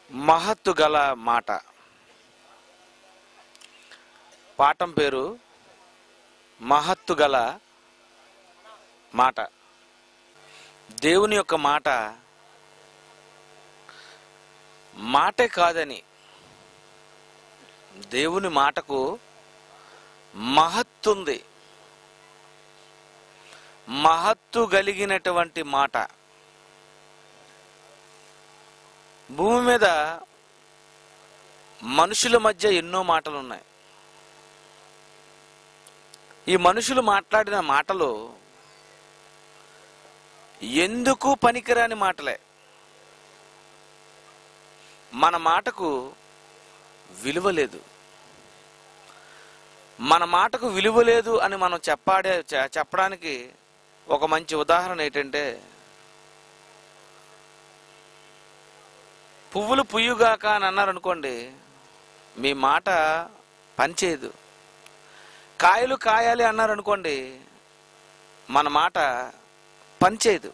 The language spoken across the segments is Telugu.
మహత్తు గల మాట పాఠం పేరు మహత్తు గల మాట దేవుని యొక్క మాట మాటే కాదని దేవుని మాటకు మహత్తుంది మహత్తు కలిగినటువంటి మాట భూమి మీద మనుషుల మధ్య ఎన్నో మాటలు ఉన్నాయి ఈ మనుషులు మాట్లాడిన మాటలు ఎందుకు పనికిరాని మాటలే మన మాటకు విలువ లేదు మన మాటకు విలువ లేదు అని మనం చెప్పాడే చె- చెప్పడానికి ఒక మంచి ఉదాహరణ ఏంటంటే పువ్వులు పుయ్యుగాక అని అన్నారు అనుకోండి మీ మాట పనిచేయదు కాయలు కాయాలి అన్నారు అనుకోండి మన మాట పనిచేయదు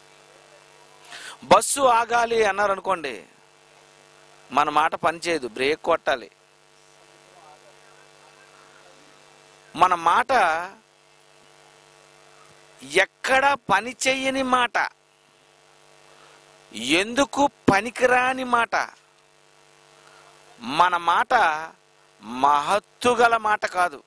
బస్సు ఆగాలి అన్నారు అనుకోండి మన మాట పనిచేయదు బ్రేక్ కొట్టాలి మన మాట ఎక్కడ పని చెయ్యని మాట ఎందుకు పనికిరాని మాట మన మాట మహత్తు గల మాట కాదు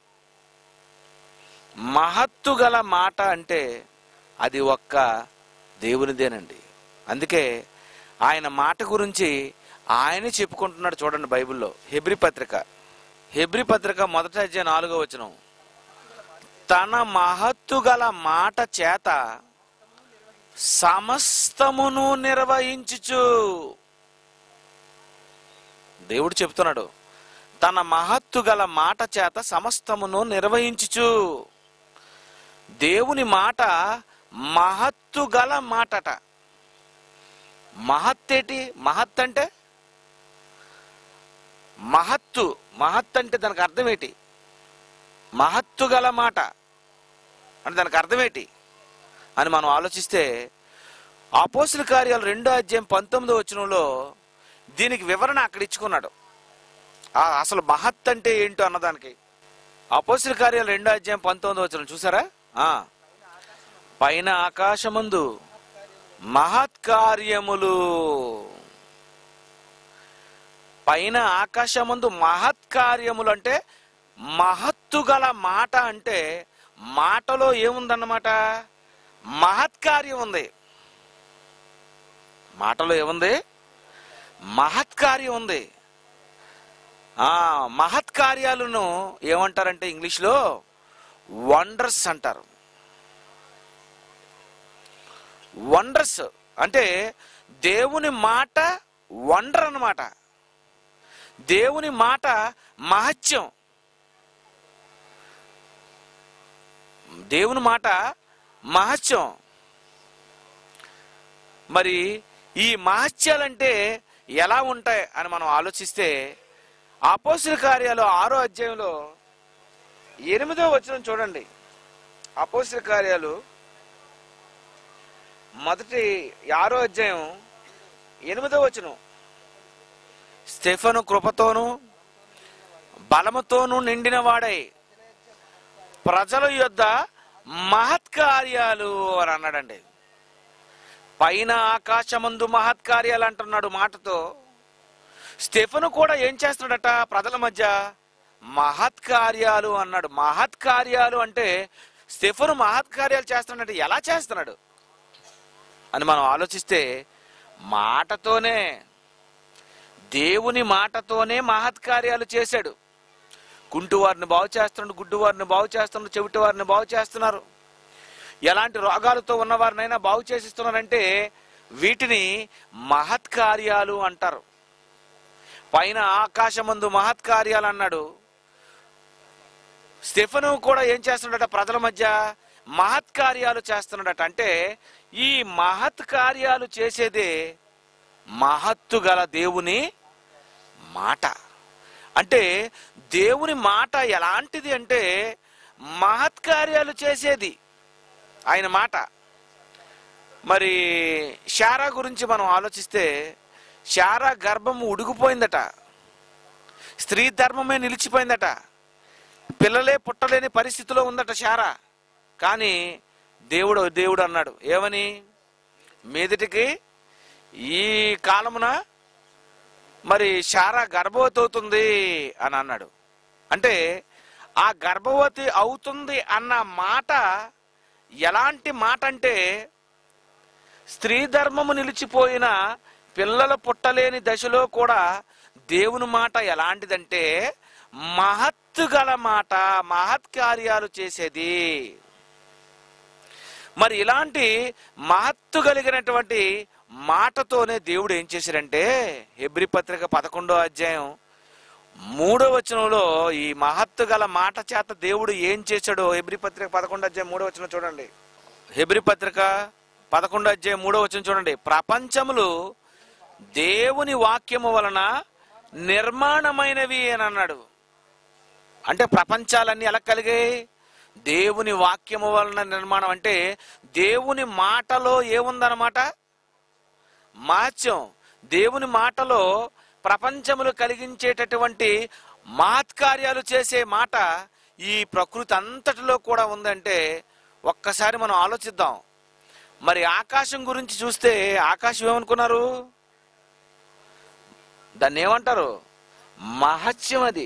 మహత్తు గల మాట అంటే అది ఒక్క దేవునిదేనండి అందుకే ఆయన మాట గురించి ఆయనే చెప్పుకుంటున్నాడు చూడండి బైబిల్లో హెబ్రి పత్రిక హెబ్రి పత్రిక మొదట అధ్యాయం నాలుగో వచనం తన మహత్తు గల మాట చేత సమస్తమును నిర్వహించుచు దేవుడు చెప్తున్నాడు తన మహత్తు గల మాట చేత సమస్తమును నిర్వహించుచు దేవుని మాట మహత్తు గల మాటట మహత్తేటి మహత్ అంటే మహత్తు మహత్ అంటే దానికి అర్థం ఏంటి మహత్తు గల మాట అంటే దానికి అర్థం ఏంటి అని మనం ఆలోచిస్తే అపోస్తుల కార్యాలు రెండో అధ్యాయం పంతొమ్మిదో వచనంలో దీనికి వివరణ అక్కడ ఇచ్చుకున్నాడు ఆ అసలు మహత్ అంటే ఏంటో అన్నదానికి అపోస్తుల కార్యాలు రెండో అధ్యాయం పంతొమ్మిదో వచనం చూసారా ఆ పైన ఆకాశమందు మహత్కార్యములు పైన ఆకాశమందు మహత్కార్యములు అంటే మహత్తు గల మాట అంటే మాటలో ఏముందన్నమాట మహత్కార్యం ఉంది మాటలో ఏముంది మహత్కార్యం ఉంది ఆ మహత్కార్యాలను ఏమంటారంటే ఇంగ్లీష్లో వండర్స్ అంటారు వండర్స్ అంటే దేవుని మాట వండర్ అన్నమాట దేవుని మాట మహత్యం దేవుని మాట మహత్యం మరి ఈ మహత్యాలంటే ఎలా ఉంటాయి అని మనం ఆలోచిస్తే అపోస్తుల కార్యాలు ఆరో అధ్యాయంలో ఎనిమిదో వచనం చూడండి అపోస్తుల కార్యాలు మొదటి ఆరో అధ్యాయం ఎనిమిదో వచనం స్టెఫను కృపతోను బలముతోను నిండిన వాడై ప్రజల యొద్ద మహత్కార్యాలు అని అన్నాడండి పైన ఆకాశమందు మహత్కార్యాలు అంటున్నాడు మాటతో స్టెఫను కూడా ఏం చేస్తున్నాడట ప్రజల మధ్య మహత్కార్యాలు అన్నాడు మహత్కార్యాలు అంటే స్టెఫను మహత్కార్యాలు చేస్తున్నాడంటే ఎలా చేస్తున్నాడు అని మనం ఆలోచిస్తే మాటతోనే దేవుని మాటతోనే మహత్కార్యాలు చేశాడు కుంటు వారిని బాగు చేస్తున్నాడు గుడ్డు వారిని బాగు చేస్తున్నాడు చెవిటి వారిని బాగు చేస్తున్నారు ఎలాంటి రోగాలతో ఉన్నవారినైనా బాగు చేసిస్తున్నారంటే వీటిని మహత్కార్యాలు అంటారు పైన ఆకాశమందు మహత్కార్యాలు అన్నాడు స్టెఫను కూడా ఏం చేస్తున్నాడట ప్రజల మధ్య మహత్కార్యాలు చేస్తున్నాడట అంటే ఈ మహత్కార్యాలు చేసేదే మహత్తు గల దేవుని మాట అంటే దేవుని మాట ఎలాంటిది అంటే మహత్కార్యాలు చేసేది ఆయన మాట మరి శారా గురించి మనం ఆలోచిస్తే శారా గర్భం ఉడిగిపోయిందట స్త్రీ ధర్మమే నిలిచిపోయిందట పిల్లలే పుట్టలేని పరిస్థితిలో ఉందట శారా కానీ దేవుడు దేవుడు అన్నాడు ఏమని మీదటికి ఈ కాలమున మరి శారా గర్భవతి అవుతుంది అని అన్నాడు అంటే ఆ గర్భవతి అవుతుంది అన్న మాట ఎలాంటి మాట అంటే స్త్రీ ధర్మము నిలిచిపోయిన పిల్లలు పుట్టలేని దశలో కూడా దేవుని మాట ఎలాంటిదంటే మహత్తు గల మాట మహత్ కార్యాలు చేసేది మరి ఇలాంటి మహత్తు కలిగినటువంటి మాటతోనే దేవుడు ఏం చేశాడంటే హెబ్రి పత్రిక పదకొండో అధ్యాయం మూడో వచనంలో ఈ మహత్తు గల మాట చేత దేవుడు ఏం చేశాడో హెబ్రి పత్రిక పదకొండో అధ్యాయం మూడో వచనం చూడండి హెబ్రి పత్రిక పదకొండో అధ్యాయం మూడో వచనం చూడండి ప్రపంచములు దేవుని వాక్యము వలన నిర్మాణమైనవి అని అన్నాడు అంటే ప్రపంచాలన్నీ ఎలా కలిగాయి దేవుని వాక్యము వలన నిర్మాణం అంటే దేవుని మాటలో ఏముందన్నమాట మాత్యం దేవుని మాటలో ప్రపంచములు కలిగించేటటువంటి మహత్కార్యాలు చేసే మాట ఈ ప్రకృతి అంతటిలో కూడా ఉందంటే ఒక్కసారి మనం ఆలోచిద్దాం మరి ఆకాశం గురించి చూస్తే ఆకాశం ఏమనుకున్నారు దాన్ని ఏమంటారు మహత్యం అది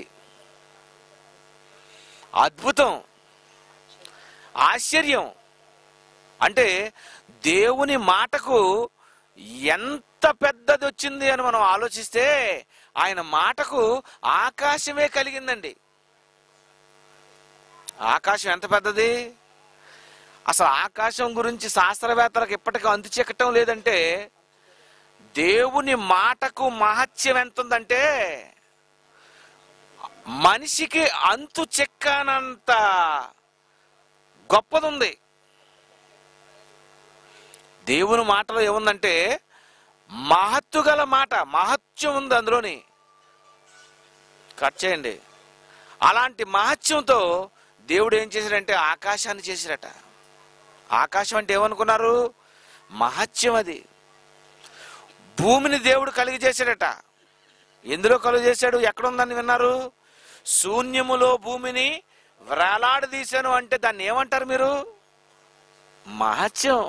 అద్భుతం ఆశ్చర్యం అంటే దేవుని మాటకు ఎంత పెద్దది వచ్చింది అని మనం ఆలోచిస్తే ఆయన మాటకు ఆకాశమే కలిగిందండి ఆకాశం ఎంత పెద్దది అసలు ఆకాశం గురించి శాస్త్రవేత్తలకు ఇప్పటికీ అంతు చెక్కటం లేదంటే దేవుని మాటకు మహత్యం ఎంత ఉందంటే మనిషికి అంతు చెక్కనంత గొప్పదుంది దేవుని మాటలో ఏముందంటే మహత్తు గల మాట మహత్యం ఉంది అందులోని కట్ చేయండి అలాంటి మహత్యంతో దేవుడు ఏం చేశాడంటే ఆకాశాన్ని చేశాడట ఆకాశం అంటే ఏమనుకున్నారు మహత్యం అది భూమిని దేవుడు కలిగి చేశాడట ఎందులో కలుగు చేశాడు ఎక్కడుందని విన్నారు శూన్యములో భూమిని వ్రేలాడదీశాను అంటే దాన్ని ఏమంటారు మీరు మహత్యం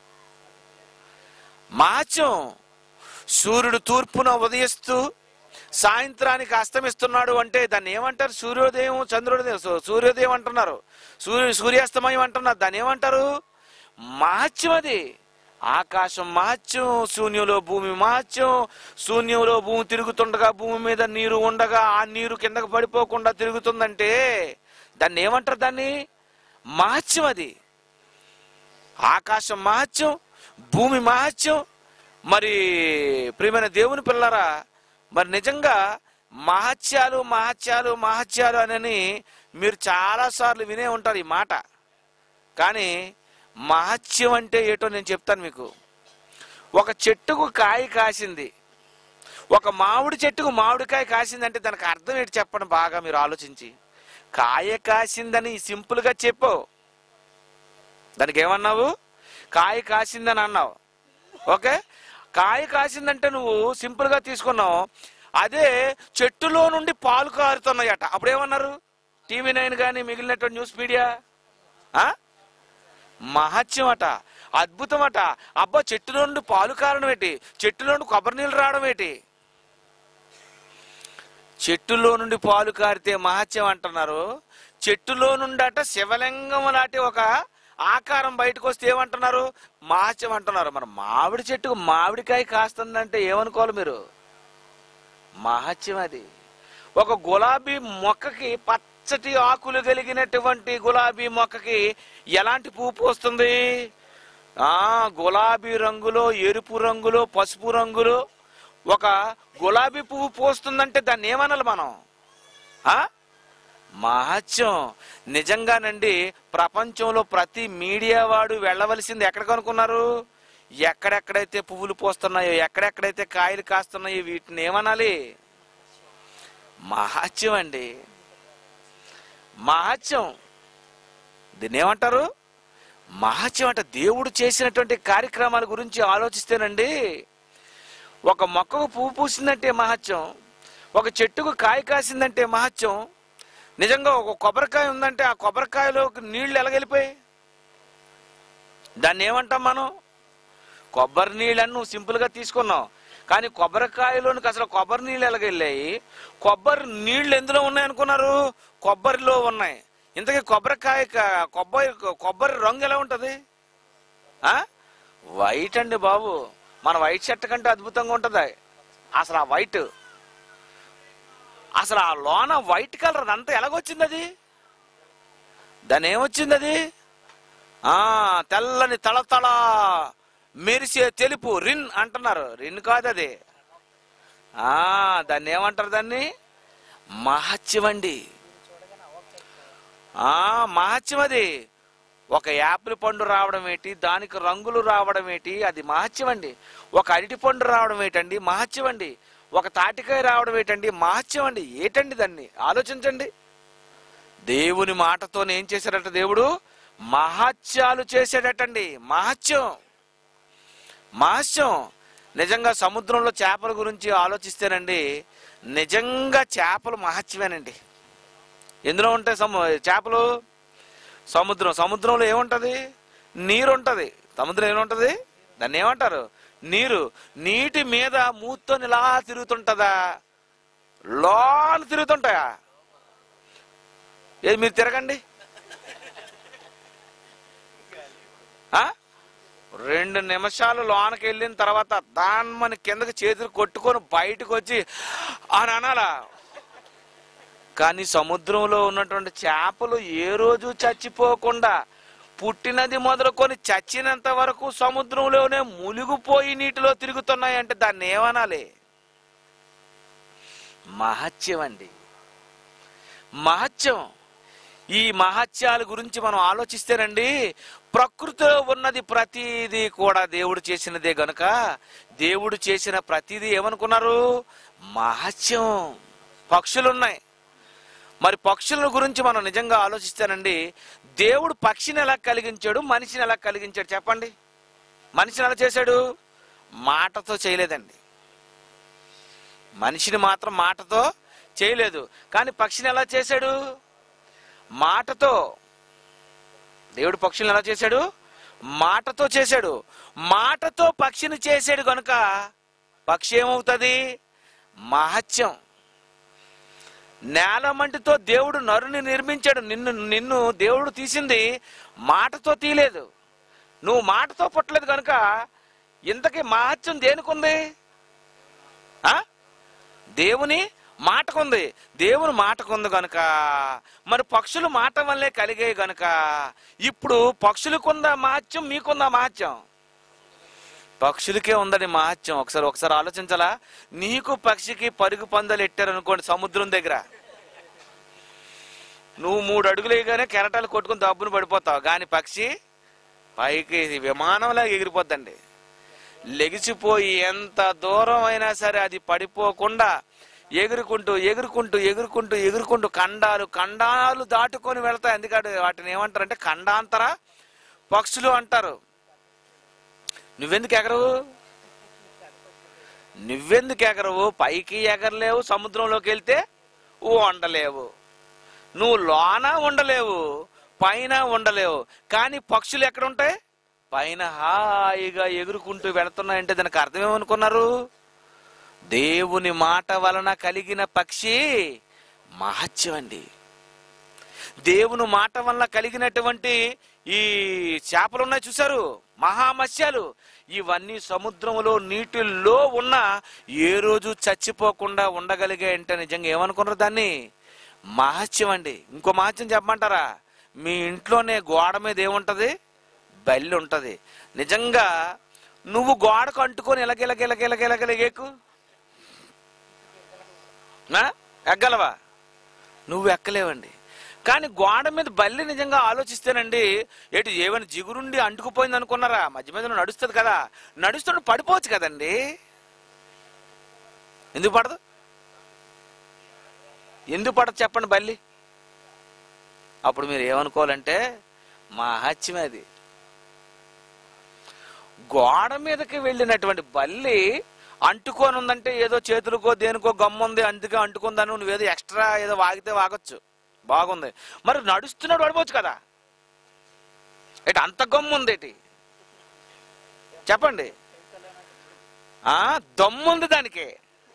మహత్యం సూర్యుడు తూర్పున ఉదయిస్తూ సాయంత్రానికి అస్తమిస్తున్నాడు అంటే దాన్ని ఏమంటారు సూర్యోదయం చంద్రోదయం సూ- సూర్యోదయం అంటున్నారు సూర్య సూర్యాస్తమయం అంటున్నారు దాన్ని ఏమంటారు మహత్యం అది ఆకాశం మహత్యం శూన్యంలో భూమి మహత్యం శూన్యంలో భూమి తిరుగుతుండగా భూమి మీద నీరు ఉండగా ఆ నీరు కిందకు పడిపోకుండా తిరుగుతుందంటే దాన్ని ఏమంటారు దాన్ని మహత్యం అది ఆకాశం మహత్యం భూమి మహత్యం మరి ప్రియమైన దేవుని పిల్లరా మరి నిజంగా మహత్యాలు మహత్యాలు మహత్యాలు అని మీరు చాలాసార్లు వినే ఉంటారు ఈ మాట కానీ మహత్యం అంటే ఏటో నేను చెప్తాను మీకు ఒక చెట్టుకు కాయ కాసింది ఒక మామిడి చెట్టుకు మామిడికాయ కాసిందంటే దానికి అర్థం ఏంటి చెప్పండి బాగా మీరు ఆలోచించి కాయ కాసిందని సింపుల్గా చెప్పు దానికి ఏమన్నావు కాయ కాసిందని అన్నావు ఓకే కాయ కాసిందంటే నువ్వు సింపుల్ గా తీసుకున్నావు అదే చెట్టులో నుండి పాలు కారుతున్నాయట అప్పుడు ఏమన్నారు టీవీ నైన్ కానీ మిగిలినటువంటి న్యూస్ మీడియా ఆ? మహత్యం అట అద్భుతం అట అబ్బా చెట్టులో నుండి పాలు కారడం ఏంటి చెట్టులో నుండి కొబ్బరి నీళ్ళు రావడం ఏంటి చెట్టులో నుండి పాలు కారితే మహత్యం అంటున్నారు చెట్టులో నుండి అట శివలింగం లాంటి ఒక ఆకారం బయటకు వస్తే ఏమంటున్నారు మహత్యం అంటున్నారు మరి మామిడి చెట్టుకు మామిడికాయ కాస్తుందంటే ఏమనుకోవాలి మీరు మహత్యం అది ఒక గులాబీ మొక్కకి పచ్చటి ఆకులు కలిగినటువంటి గులాబీ మొక్కకి ఎలాంటి పువ్వు పూస్తుంది ఆ గులాబీ రంగులో ఎరుపు రంగులో పసుపు రంగులో ఒక గులాబీ పువ్వు పూస్తుందంటే దాన్ని ఏమనాలి మనం ఆ మహత్యం నిజంగానండి ప్రపంచంలో ప్రతి మీడియా వాడు వెళ్ళవలసింది ఎక్కడికి అనుకున్నారు ఎక్కడెక్కడైతే పువ్వులు పోస్తున్నాయో ఎక్కడెక్కడైతే కాయలు కాస్తున్నాయో వీటిని ఏమనాలి మహత్యం అండి మహత్యం దీన్ని ఏమంటారు మహత్యం అంటే దేవుడు చేసినటువంటి కార్యక్రమాల గురించి ఆలోచిస్తేనండి ఒక మొక్కకు పువ్వు పూసిందంటే మహత్యం ఒక చెట్టుకు కాయ కాసిందంటే మహత్యం నిజంగా ఒక కొబ్బరికాయ ఉందంటే ఆ కొబ్బరికాయలో నీళ్లు ఎలాగెళ్ళిపోయి దాన్ని ఏమంటాం మనం కొబ్బరి నీళ్ళని నువ్వు సింపుల్గా తీసుకున్నావు కానీ కొబ్బరికాయలోనికి అసలు కొబ్బరి నీళ్ళు ఎలాగెళ్ళాయి కొబ్బరి నీళ్లు ఎందులో ఉన్నాయి అనుకున్నారు కొబ్బరిలో ఉన్నాయి ఇంతకీ కొబ్బరికాయ క- కొబ్బరి కొబ్బరి రంగు ఎలా ఉంటుంది ఆ? వైట్ అండి బాబు మన వైట్ షర్ట్ కంటే అద్భుతంగా ఉంటుంది అసలు ఆ వైట్ అసలు ఆ లోన వైట్ కలర్ అంతా ఎలాగొచ్చింది అది దాని ఏమొచ్చింది అది ఆ తెల్లని తళతళ మెరిసే తెలుపు రిన్ అంటున్నారు రిన్ కాదు అది ఆ దాన్ని ఏమంటారు దాన్ని మహత్యం అండి ఆ మహత్యం అది ఒక యాపిల్ పండు రావడం ఏంటి దానికి రంగులు రావడం ఏంటి అది మహత్యం అండి ఒక అరటి పండు రావడం ఏంటండి మహత్యం అండి ఒక తాటికాయ రావడం ఏంటండి మహత్యం అండి ఏటండి దాన్ని ఆలోచించండి దేవుని మాటతో ఏం చేశాడట దేవుడు మహత్యాలు చేశాడటండి మహత్యం మహత్యం నిజంగా సముద్రంలో చేపల గురించి ఆలోచిస్తేనండి నిజంగా చేపలు మహత్యమేనండి ఎందులో ఉంటాయి సము చేపలు సముద్రం సముద్రంలో ఏముంటది నీరు ఉంటది సముద్రం ఏముంటది దాన్ని ఏమంటారు నీరు నీటి మీద మూతో ఇలా తిరుగుతుంటదా లోన తిరుగుతుంటాయా ఏది మీరు తిరగండి ఆ? రెండు నిమిషాలు లోనకి వెళ్ళిన తర్వాత దాన్ని కిందకి చేతులు కొట్టుకొని బయటకు వచ్చి అని అనాలా కానీ సముద్రంలో ఉన్నటువంటి చేపలు ఏ రోజు చచ్చిపోకుండా పుట్టినది మొదలుకొని చచ్చినంత వరకు సముద్రంలోనే మునిగిపోయి నీటిలో తిరుగుతున్నాయి అంటే దాన్ని ఏమనాలి మహత్యం అండి మహత్యం ఈ మహత్యాల గురించి మనం ఆలోచిస్తేనండి ప్రకృతిలో ఉన్నది ప్రతిదీ కూడా దేవుడు చేసినదే గనుక దేవుడు చేసిన ప్రతిదీ ఏమనుకున్నారు మహత్యం పక్షులు ఉన్నాయి మరి పక్షుల గురించి మనం నిజంగా ఆలోచిస్తానండి దేవుడు పక్షిని ఎలా కలిగించాడు మనిషిని ఎలా కలిగించాడు చెప్పండి మనిషిని ఎలా చేశాడు మాటతో చేయలేదండి మనిషిని మాత్రం మాటతో చేయలేదు కానీ పక్షిని ఎలా చేశాడు మాటతో దేవుడు పక్షులను ఎలా చేశాడు మాటతో చేశాడు మాటతో పక్షిని చేశాడు కనుక పక్షి ఏమవుతుంది మహత్యం నేల మంటితో దేవుడు నరుని నిర్మించాడు నిన్ను నిన్ను దేవుడు తీసింది మాటతో తీయలేదు నువ్వు మాటతో పుట్టలేదు కనుక ఇంతకీ మహత్యం దేనికుంది ఆ? దేవుని మాటకుంది దేవుని మాటకుంది గనుక మరి పక్షులు మాట వల్లే కలిగాయి గనుక ఇప్పుడు పక్షులకుందా మహత్యం మీకుందా మహత్యం పక్షులకే ఉందని మహత్యం ఒకసారి ఒకసారి ఆలోచించాలా నీకు పక్షికి పరుగు పందలు ఎట్టారు అనుకోండి సముద్రం దగ్గర నువ్వు మూడు అడుగులు వేయగానే కెరటాలు కొట్టుకుని దబ్బును పడిపోతావు కానీ పక్షి పైకి విమానంలా ఎగిరిపోద్దండి లెగిసిపోయి ఎంత దూరం అయినా సరే అది పడిపోకుండా ఎగురుకుంటూ ఎగురుకుంటూ ఎగురుకుంటూ ఎగురుకుంటూ ఖండాలు ఖండాలు దాటుకొని వెళ్తాయి ఎందుకంటే వాటిని ఏమంటారంటే ఖండాంతర పక్షులు అంటారు నువ్వెందుకు ఎగరవు నువ్వెందుకు ఎగరవు పైకి ఎగరలేవు సముద్రంలోకి వెళ్తే ఉండలేవు నువ్వు లోన ఉండలేవు పైన ఉండలేవు కానీ పక్షులు ఎక్కడ ఉంటాయి పైన హాయిగా ఎగురుకుంటూ వెళుతున్నాయంటే దానికి అర్థం ఏమనుకున్నారు దేవుని మాట వలన కలిగిన పక్షి మహత్యం అండి దేవుని మాట వలన కలిగినటువంటి ఈ చేపలు ఉన్నాయి చూసారు మహామత్స్యాలు ఇవన్నీ సముద్రములో నీటిల్లో ఉన్న ఏ రోజు చచ్చిపోకుండా ఉండగలిగాయంటే నిజంగా ఏమనుకున్నారు దాన్ని మహత్యం అండి ఇంకో మహత్యం చెప్పమంటారా మీ ఇంట్లోనే గోడ మీద ఏముంటది బల్లి ఉంటది నిజంగా నువ్వు గోడకు అంటుకొని ఎలగెలగెలగెలగెలగెలగెకు ఎగ్గలవా నువ్వు ఎక్కలేవండి కానీ గోడ మీద బల్లి నిజంగా ఆలోచిస్తేనండి ఏటి ఏమైనా జిగురుండి అంటుకుపోయింది అనుకున్నారా మధ్య మధ్యలో నడుస్తుంది కదా నడుస్తుంటే పడిపోవచ్చు కదండి ఎందుకు పడదు ఎందుకు పడదు చెప్పండి బల్లి అప్పుడు మీరు ఏమనుకోవాలంటే మహత్యమే అది గోడ మీదకి వెళ్ళినటువంటి బల్లి అంటుకొని ఉందంటే ఏదో చేతులకో దేనికో గమ్ము ఉంది అందుకే అంటుకుందని నువ్వేదో ఎక్స్ట్రా ఏదో వాగితే వాగొచ్చు బాగుంది మరి నడుస్తున్నాడు పడిపోవచ్చు కదా ఏటి అంత గమ్ము ఉంది ఏంటి చెప్పండి ఆ దమ్ముంది దానికి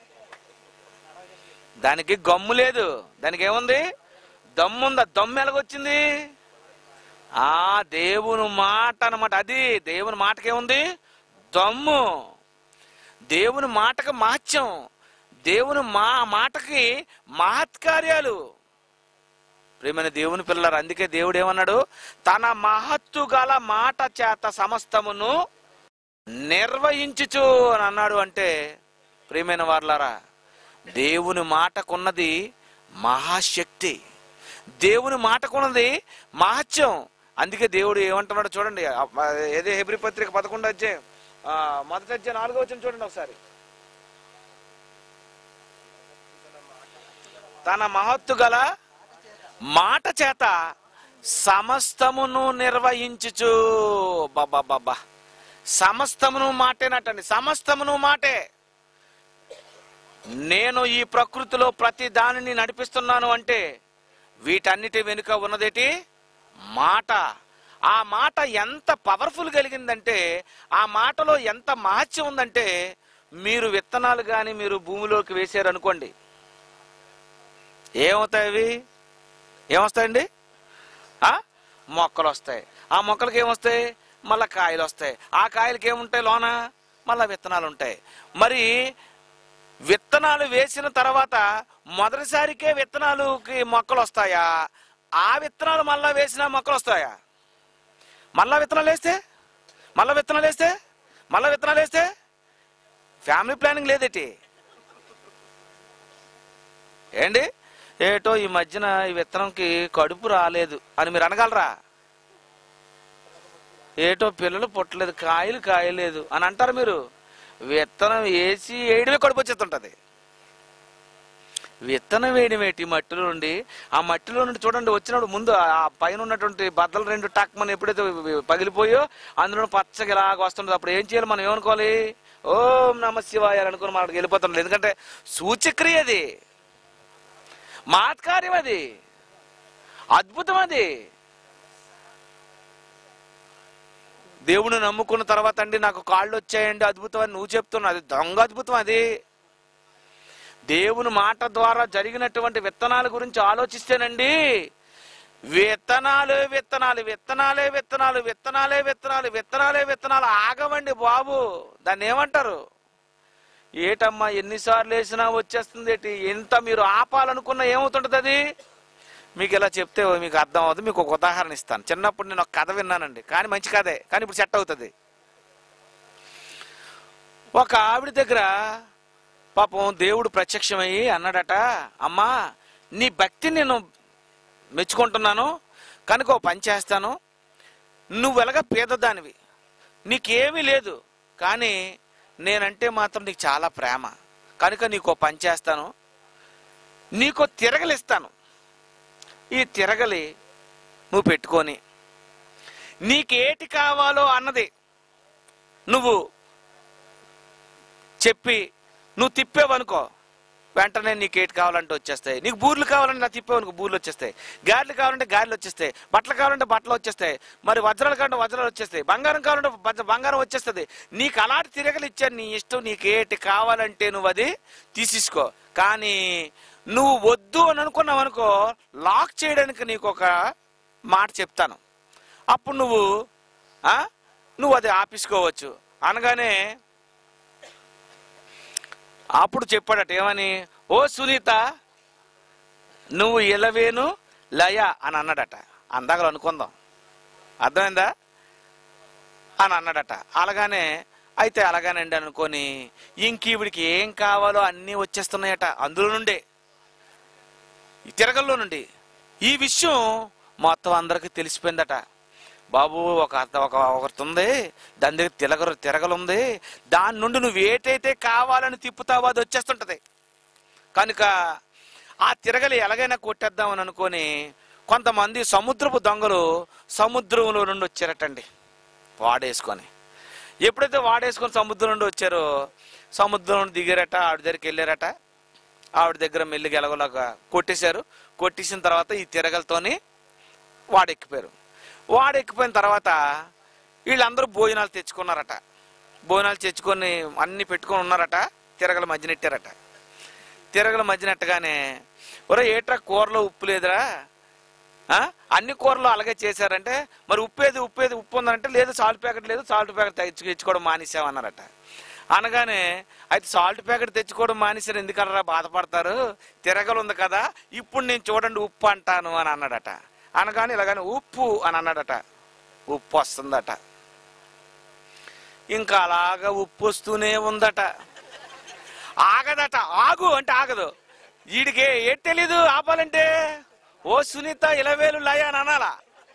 దానికి గమ్ము లేదు దానికి ఏముంది దమ్ముంది ఆ దమ్ము ఎలాగొచ్చింది ఆ దేవుని మాట అన్నమాట అది దేవుని మాటకేముంది దమ్ము దేవుని మాటకు మహత్యం దేవుని మా మాటకి మహత్కార్యాలు ప్రేమైన దేవుని పిల్లలు అందుకే దేవుడు ఏమన్నాడు తన మహత్తు గల మాట చేత సమస్తమును నిర్వహించుచు అని అన్నాడు అంటే ప్రియమైన వార్లారా దేవుని మాటకున్నది మహాశక్తి దేవుని మాటకున్నది మహత్యం అందుకే దేవుడు ఏమంటున్నాడు చూడండి ఆ, ఏదే హెబ్రి పత్రిక పదకొండు అధ్యాయం ఆ, మొదటి అధ్యాయం నాలుగో వచ్చిన చూడండి ఒకసారి తన మహత్తు గల మాట చేత సమస్తమును నిర్వహించుచు బాబా బాబా సమస్తమును మాటేనటండి సమస్తమును మాటే నేను ఈ ప్రకృతిలో ప్రతి దానిని నడిపిస్తున్నాను అంటే వీటన్నిటి వెనుక ఉన్నదేటి మాట ఆ మాట ఎంత పవర్ఫుల్ కలిగిందంటే ఆ మాటలో ఎంత మహత్యం ఉందంటే మీరు విత్తనాలు కానీ మీరు భూమిలోకి వేసారనుకోండి ఏమవుతాయి అవి ఏమొస్తాయండి ఆ? మొక్కలు వస్తాయి ఆ మొక్కలకి ఏమొస్తాయి మళ్ళా కాయలు వస్తాయి ఆ కాయలకి ఏముంటాయి లోన మళ్ళా విత్తనాలు ఉంటాయి మరి విత్తనాలు వేసిన తర్వాత మొదటిసారికే విత్తనాలుకి మొక్కలు వస్తాయా ఆ విత్తనాలు మళ్ళా వేసిన మొక్కలు వస్తాయా మళ్ళా విత్తనాలు వేస్తే మళ్ళా విత్తనాలు వేస్తే మళ్ళా విత్తనాలు వేస్తే ఫ్యామిలీ ప్లానింగ్ లేదేటి ఏంటి ఏటో ఈ మధ్యన ఈ విత్తనంకి కడుపు రాలేదు అని మీరు అనగలరా ఏటో పిల్లలు పుట్టలేదు కాయలు కాయలేదు అని అంటారు మీరు విత్తనం వేసి వేయడమే కడుపు వచ్చేస్తుంటది విత్తనం వేయడం ఏంటి మట్టిలో నుండి ఆ మట్టిలో నుండి చూడండి వచ్చినప్పుడు ముందు ఆ పైన ఉన్నటువంటి బద్దలు రెండు టక్మని ఎప్పుడైతే పగిలిపోయో అందులో పచ్చగా ఇలాగ వస్తుంటుంది అప్పుడు ఏం చేయాలి మనం ఏమనుకోవాలి ఓం నమ శివాయ అని అనుకుని మనకి వెళ్ళిపోతుండదు ఎందుకంటే సూచక్రియ అది మాత్కార్యం అది అద్భుతం అది దేవుని నమ్ముకున్న తర్వాత అండి నాకు కాళ్ళు వచ్చాయండి అద్భుతం అని నువ్వు చెప్తున్నావు అది దొంగ అద్భుతం అది దేవుని మాట ద్వారా జరిగినటువంటి విత్తనాల గురించి ఆలోచిస్తేనండి విత్తనాలు విత్తనాలు విత్తనాలే విత్తనాలు విత్తనాలే విత్తనాలు విత్తనాలే విత్తనాలు ఆగవండి బాబు దాన్ని ఏమంటారు ఏటమ్మా ఎన్నిసార్లు వేసినా వచ్చేస్తుంది ఏంటి ఎంత మీరు ఆపాలనుకున్నా ఏమవుతుంటది అది మీకు ఇలా చెప్తే మీకు అర్థం అవుతుంది మీకు ఒక ఉదాహరణ ఇస్తాను చిన్నప్పుడు నేను ఒక కథ విన్నానండి కానీ మంచి కథే కానీ ఇప్పుడు సెట్ అవుతుంది ఒక ఆవిడ దగ్గర పాపం దేవుడు ప్రత్యక్షమయ్యి అన్నాడట అమ్మా నీ భక్తి నేను మెచ్చుకుంటున్నాను కనుక ఓ పని చేస్తాను నువ్వు ఎలాగ పేదదానివి నీకేమీ లేదు కానీ నేనంటే మాత్రం నీకు చాలా ప్రేమ కనుక నీకు ఓ పని చేస్తాను నీకో తిరగలిస్తాను ఈ తిరగలి నువ్వు పెట్టుకొని నీకేటి కావాలో అన్నది నువ్వు చెప్పి నువ్వు తిప్పేవనుకో వెంటనే నీకు ఏటి కావాలంటే వచ్చేస్తాయి నీకు బూర్లు కావాలంటే నా తిప్పేవనుకో బూర్లు వచ్చేస్తాయి గారెలు కావాలంటే గారెలు వచ్చేస్తాయి బట్టలు కావాలంటే బట్టలు వచ్చేస్తాయి మరి వజ్రాలు కావాలంటే వజ్రాలు వచ్చేస్తాయి బంగారం కావాలంటే బజ్జ- బంగారం వచ్చేస్తుంది నీకు అలాంటి తిరగలు ఇచ్చాను నీ ఇష్టం నీకు ఏటి కావాలంటే నువ్వు అది తీసేసుకో కానీ నువ్వు వద్దు అని అనుకున్నావు అనుకో లాక్ చేయడానికి నీకు ఒక మాట చెప్తాను అప్పుడు నువ్వు ఆ, నువ్వు అది ఆపేసుకోవచ్చు అనగానే అప్పుడు చెప్పాడట ఏమని ఓ సునీత నువ్వు ఇలవేను లయ అని అన్నాడట అందాకలు అనుకుందాం అర్థమైందా అని అన్నాడట అలాగానే అయితే అలాగానండి అనుకొని ఇంక ఈవిడికి ఏం కావాలో అన్నీ వచ్చేస్తున్నాయట అందులో నుండే ఈ తిరగల్లో నుండి ఈ విషయం మొత్తం అందరికి తెలిసిపోయిందట బాబు ఒక అత్త- ఒక ఒకటి ఉంది దాని దగ్గర తిరగరు తిరగలుంది దాని నుండి నువ్వు ఏటైతే కావాలని తిప్పుతావో అది వచ్చేస్తుంటది కనుక ఆ తిరగలి ఎలాగైనా కొట్టేద్దామని అనుకొని కొంతమంది సముద్రపు దొంగలు సముద్రంలో నుండి వచ్చారటండి వాడేసుకొని ఎప్పుడైతే వాడేసుకొని సముద్రం నుండి వచ్చారో సముద్రం దిగారట ఆవిడ దగ్గరికి వెళ్ళారట ఆవిడ దగ్గర మెల్లిగా ఎలాగోలాగా కొట్టేశారు కొట్టేసిన తర్వాత ఈ తిరగలతోని వాడెక్కిపోయారు వాడెక్కిపోయిన తర్వాత వీళ్ళందరూ భోజనాలు తెచ్చుకున్నారట భోజనాలు తెచ్చుకొని అన్ని పెట్టుకొని ఉన్నారట తిరగల మధ్య నెట్టారట తిరగల మధ్య నెట్టగానే ఒరే ఏట్రా కూరలో ఉప్పు లేదురా ఆ? అన్ని కూరలు అలాగే చేశారంటే మరి ఉప్పేది ఉప్పేది ఉప్పు ఉందంటే లేదు సాల్ట్ ప్యాకెట్ లేదు సాల్ట్ ప్యాకెట్ తెచ్చి తెచ్చుకోవడం మానేసామన్నారట అనగానే అయితే సాల్ట్ ప్యాకెట్ తెచ్చుకోవడం మానేశారు ఎందుకనరా బాధపడతారు తిరగలు ఉంది కదా ఇప్పుడు నేను చూడండి ఉప్పు అంటాను అని అన్నాడట అనగానే ఇలాగానే ఉప్పు అని అన్నాడట ఉప్పు వస్తుందట ఇంకా అలాగా ఉప్పు వస్తూనే ఉందట ఆగదట ఆగు అంటే ఆగదు వీడికి ఏం తెలీదు ఆపాలంటే ఓ సునీత ఇలవేలు లయ అని అనాలా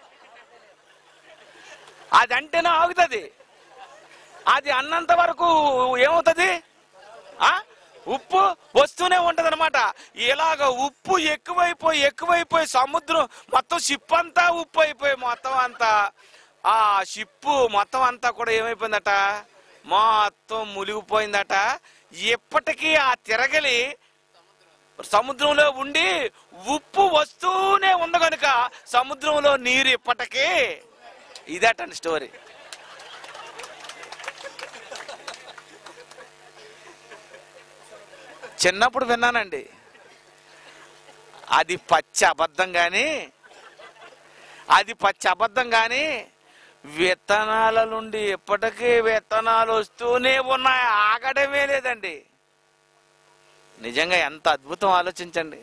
అది అంటేనే ఆగుతుంది అది అన్నంత వరకు ఏమవుతుంది ఆ ఉప్పు వస్తూనే ఉంటది అనమాట ఇలాగ ఉప్పు ఎక్కువైపోయి ఎక్కువైపోయి సముద్రం మొత్తం షిప్ అంతా ఉప్పు అయిపోయి మొత్తం అంతా ఆ షిప్పు మొత్తం అంతా కూడా ఏమైపోయిందట మొత్తం మునిగిపోయిందట ఇప్పటికీ ఆ తిరగలి సముద్రంలో ఉండి ఉప్పు వస్తూనే ఉంది కనుక సముద్రంలో నీరు ఇప్పటికీ ఇదటండి స్టోరీ చిన్నప్పుడు విన్నానండి అది పచ్చి అబద్ధం కానీ అది పచ్చి అబద్ధం కానీ విత్తనాల నుండి ఇప్పటికీ విత్తనాలు వస్తూనే ఉన్నాయి ఆగడమే లేదండి నిజంగా ఎంత అద్భుతం ఆలోచించండి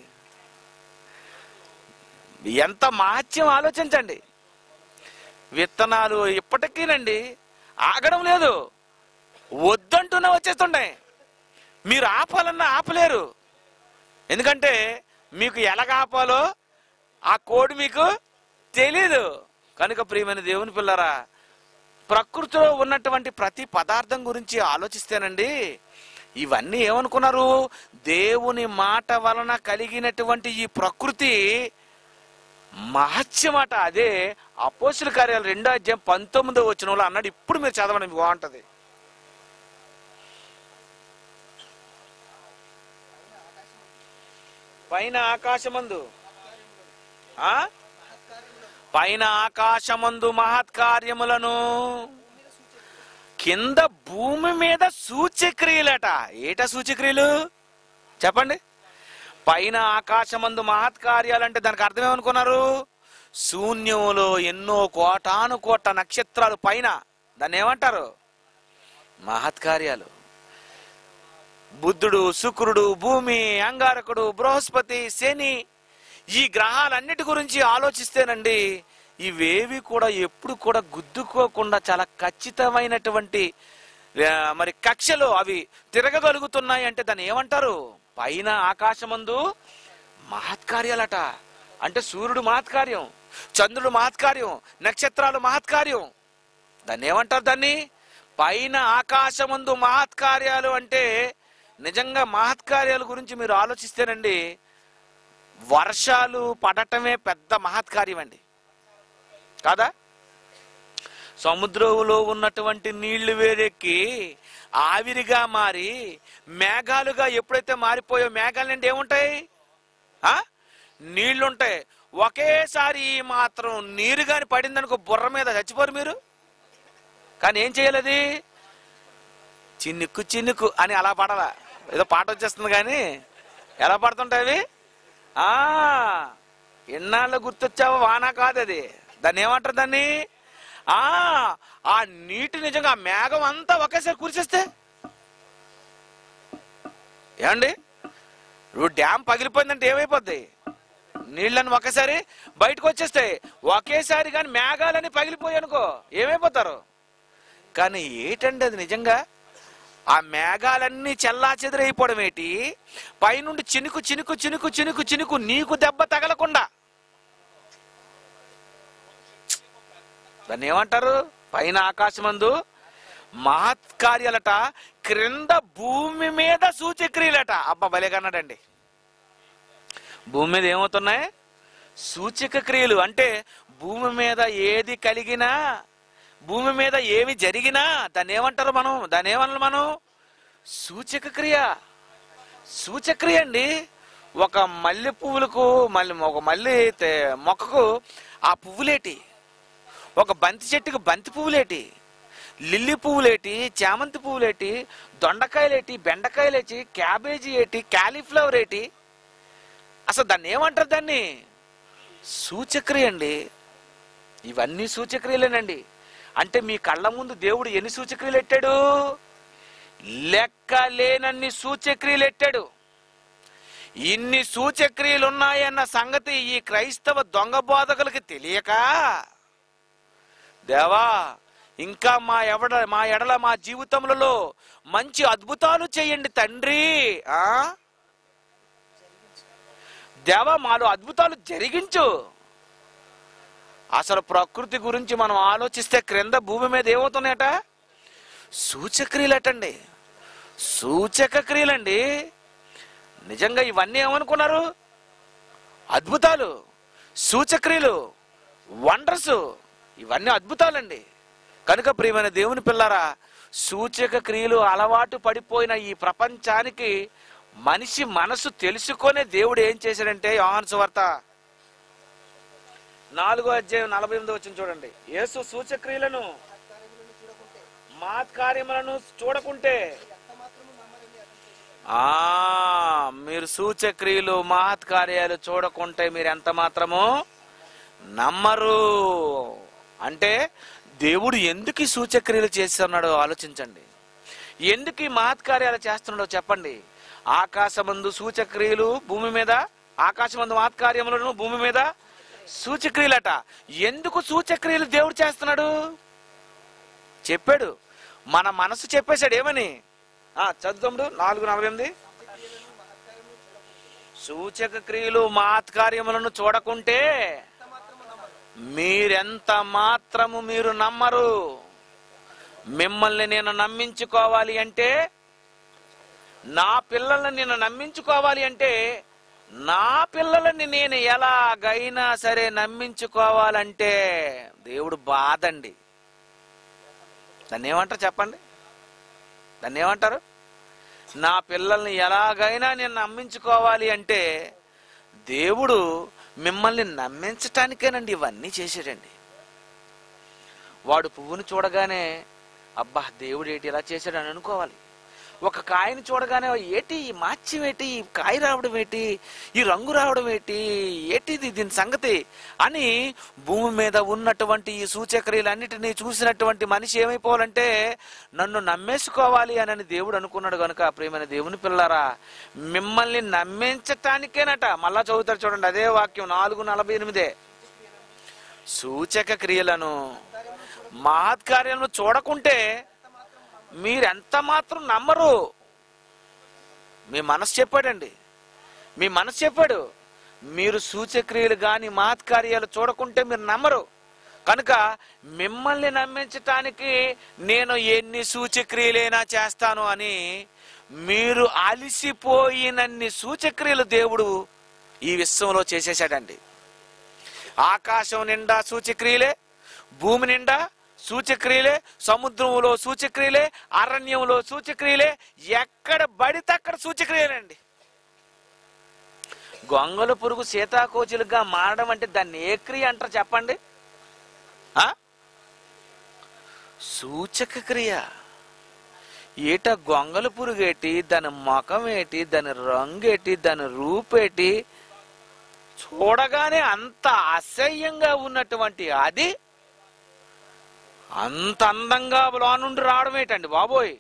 ఎంత మహత్యం ఆలోచించండి విత్తనాలు ఇప్పటికీనండి ఆగడం లేదు వద్దంటూనే వచ్చేస్తున్నాయి మీరు ఆపాలన్నా ఆపలేరు ఎందుకంటే మీకు ఎలాగ ఆపాలో ఆ కోడ్ మీకు తెలీదు కనుక ప్రియమైన దేవుని పిల్లరా ప్రకృతిలో ఉన్నటువంటి ప్రతి పదార్థం గురించి ఆలోచిస్తేనండి ఇవన్నీ ఏమనుకున్నారు దేవుని మాట వలన కలిగినటువంటి ఈ ప్రకృతి మహత్యమాట అదే అపోసుల కార్యాలు రెండో అధ్యాయం పంతొమ్మిదో వచ్చిన అన్నాడు ఇప్పుడు మీరు చదవండి మీకు బాగుంటది పైన ఆకాశమందు ఆ పైన ఆకాశమందు మహత్కార్యములను కింద భూమి మీద సూచ్యక్రియలట ఏట సూచ్యక్రియలు చెప్పండి పైన ఆకాశమందు మహత్కార్యాలు అంటే దానికి అర్థం ఏమనుకున్నారు శూన్యములో ఎన్నో కోటాను కోట నక్షత్రాలు పైన దాన్ని ఏమంటారు మహత్కార్యాలు బుద్ధుడు శుక్రుడు భూమి అంగారకుడు బృహస్పతి శని ఈ గ్రహాలన్నిటి గురించి ఆలోచిస్తేనండి ఇవేవి కూడా ఎప్పుడు కూడా గుద్దుకోకుండా చాలా ఖచ్చితమైనటువంటి ఆ, మరి కక్షలో అవి తిరగగలుగుతున్నాయి అంటే దాన్ని ఏమంటారు పైన ఆకాశమందు మహత్కార్యాలట అంటే సూర్యుడు మహత్కార్యం చంద్రుడు మహత్కార్యం నక్షత్రాలు మహత్కార్యం దాన్ని ఏమంటారు దాన్ని పైన ఆకాశమందు మహత్కార్యాలు అంటే నిజంగా మహత్కార్యాల గురించి మీరు ఆలోచిస్తేనండి వర్షాలు పడటమే పెద్ద మహత్కార్యం అండి కాదా సముద్రంలో ఉన్నటువంటి నీళ్లు వేరెక్కి ఆవిరిగా మారి మేఘాలుగా ఎప్పుడైతే మారిపోయో మేఘాలు నుండి ఏముంటాయి ఆ నీళ్లుంటాయి ఒకేసారి ఈ మాత్రం నీరు గాని పడిందనుకో బుర్ర మీద చచ్చిపోరు మీరు కానీ ఏం చేయాలి అది చిన్నుకు చిన్నుకు అని అలా పడాల ఏదో పాట వచ్చేస్తుంది కానీ ఎలా పడుతుంటాయి అవి ఆ ఎన్నాళ్ళు గుర్తొచ్చావో వాన కాదు అది దాన్ని ఏమంటారు దాన్ని ఆ ఆ నీటి నిజంగా ఆ మేఘం అంతా ఒకేసారి కురిసేస్తే ఏమండి ఇప్పుడు డ్యామ్ పగిలిపోయిందంటే ఏమైపోద్ది నీళ్ళని ఒకేసారి బయటకు వచ్చేస్తాయి ఒకేసారి కానీ మేఘాలని పగిలిపోయి అనుకో ఏమైపోతారు కానీ ఏటండి అది నిజంగా ఆ మేఘాలన్నీ చెల్లా చెదిరైపోవడం ఏంటి పైనుండి చినుకు చినుకు చినుకు చినుకు చినుకు నీకు దెబ్బ తగలకుండా దాన్ని ఏమంటారు పైన ఆకాశమందు మహత్కార్యాలట క్రింద భూమి మీద సూచక్రియలట అబ్బా భలేకన్నాడండి భూమి మీద ఏమవుతున్నాయి సూచక క్రియలు అంటే భూమి మీద ఏది కలిగినా భూమి మీద ఏమి జరిగినా దాన్ని ఏమంటారు మనం దాన్ని ఏమన్నా మనం సూచక క్రియ సూచక్రియ అండి ఒక మల్లె పువ్వులకు మళ్ళీ ఒక మల్లె తే- మొక్కకు ఆ పువ్వులేటి ఒక బంతి చెట్టుకు బంతి పువ్వులేటి లిల్లీ పువ్వులేటి చామంతి పువ్వులేటి దొండకాయలేటి బెండకాయలేటి క్యాబేజీ ఏటి క్యాలీఫ్లవర్ ఏటి అసలు దాన్ని ఏమంటారు దాన్ని సూచక్రియ అండి ఇవన్నీ సూచక్రియలేనండి అంటే మీ కళ్ళ ముందు దేవుడు ఎన్ని సూచక్రియలు ఎట్టాడు లెక్క లేనన్ని సూచక్రియలు ఎట్టాడు ఇన్ని సూచక్రియలు ఉన్నాయన్న సంగతి ఈ క్రైస్తవ దొంగ బోధకులకి తెలియక దేవా ఇంకా మా ఎవడ మా ఎడల మా జీవితములలో మంచి అద్భుతాలు చేయండి తండ్రి ఆ దేవా మాలో అద్భుతాలు జరిగించు అసలు ప్రకృతి గురించి మనం ఆలోచిస్తే క్రింద భూమి మీద ఏమవుతున్నాయట సూచక్రియలటండి సూచక క్రియలండి నిజంగా ఇవన్నీ ఏమనుకున్నారు అద్భుతాలు సూచక్రియలు వండర్స్ ఇవన్నీ అద్భుతాలండి కనుక ప్రియమైన దేవుని పిల్లరా సూచక క్రియలు అలవాటు పడిపోయిన ఈ ప్రపంచానికి మనిషి మనసు తెలుసుకొనే దేవుడు ఏం చేశాడంటే యోహాను సువార్త నాలుగో అధ్యాయం నలభై ఎనిమిది వచ్చిన చూడండి యేసు సూచక్రియలను మాత్కార్యములను చూడకుంటే ఆ మీరు సూచక్రియలు మహత్కార్యాలు చూడకుంటే మీరు ఎంత మాత్రము నమ్మరు అంటే దేవుడు ఎందుకు ఈ సూచక్రియలు చేస్తున్నాడో ఆలోచించండి ఎందుకు ఈ మహత్కార్యాలు చేస్తున్నాడో చెప్పండి ఆకాశమందు సూచక్రియలు భూమి మీద ఆకాశమందు మహత్కార్యములను భూమి మీద సూచక్రియలట ఎందుకు సూచక్రియలు దేవుడు చేస్తున్నాడు చెప్పాడు మన మనసు చెప్పేశాడు ఏమని ఆ చదువుతాడు నాలుగు నలభై ఎనిమిది సూచక క్రియలు మాత్కార్యములను చూడకుంటే మీరెంత మాత్రము మీరు నమ్మరు మిమ్మల్ని నేను నమ్మించుకోవాలి అంటే నా పిల్లల్ని నేను నమ్మించుకోవాలి అంటే నా పిల్లలని నేను ఎలాగైనా సరే నమ్మించుకోవాలంటే దేవుడు బాధండి దాన్ని ఏమంటారు చెప్పండి దాన్ని ఏమంటారు నా పిల్లల్ని ఎలాగైనా నేను నమ్మించుకోవాలి అంటే దేవుడు మిమ్మల్ని నమ్మించటానికేనండి ఇవన్నీ చేశాడండి వాడు పువ్వును చూడగానే అబ్బా దేవుడు ఏంటి ఇలా చేశాడని అనుకోవాలి ఒక కాయని చూడగానే ఏటి ఈ మాత్యం ఏంటి ఈ కాయ రావడం ఏంటి ఈ రంగు రావడం ఏంటి ఏటిది దీని సంగతి అని భూమి మీద ఉన్నటువంటి ఈ సూచక్రియలన్నిటినీ చూసినటువంటి మనిషి ఏమైపోవాలంటే నన్ను నమ్మేసుకోవాలి అని దేవుడు అనుకున్నాడు కనుక ప్రియమైన దేవుని పిల్లరా మిమ్మల్ని నమ్మించటానికేనట మళ్ళా చదువుతారు చూడండి అదే వాక్యం నాలుగు నలభై ఎనిమిదే సూచక క్రియలను మహత్కార్యాలను చూడకుంటే మీరెంత మాత్రం నమ్మరు మీ మనసు చెప్పాడండి మీ మనసు చెప్పాడు మీరు సూచక్రియలు గాని మహత్కార్యాలు చూడకుంటే మీరు నమ్మరు కనుక మిమ్మల్ని నమ్మించటానికి నేను ఎన్ని సూచక్రియలైనా చేస్తాను అని మీరు అలిసిపోయినన్ని సూచక్రియలు దేవుడు ఈ విశ్వంలో చేసేసాడండి ఆకాశం నిండా సూచక్రియలే భూమి నిండా సూచక్రియలే సముద్రంలో సూచక్రియలే అరణ్యంలో సూచక్రియలే ఎక్కడ బడితే అక్కడ సూచక్రియలండి గొంగల పురుగు సీతాకోచులుగా మారడం అంటే దాన్ని ఏ క్రియ అంటారు చెప్పండి ఆ? సూచక క్రియ ఏట గొంగల పురుగు ఏటి దాని ముఖం ఏటి దాని రంగు ఏటి దాని రూపేటి చూడగానే అంత అసహ్యంగా ఉన్నటువంటి అది అంత అందంగా నుండి రావడం ఏంటండి బాబోయ్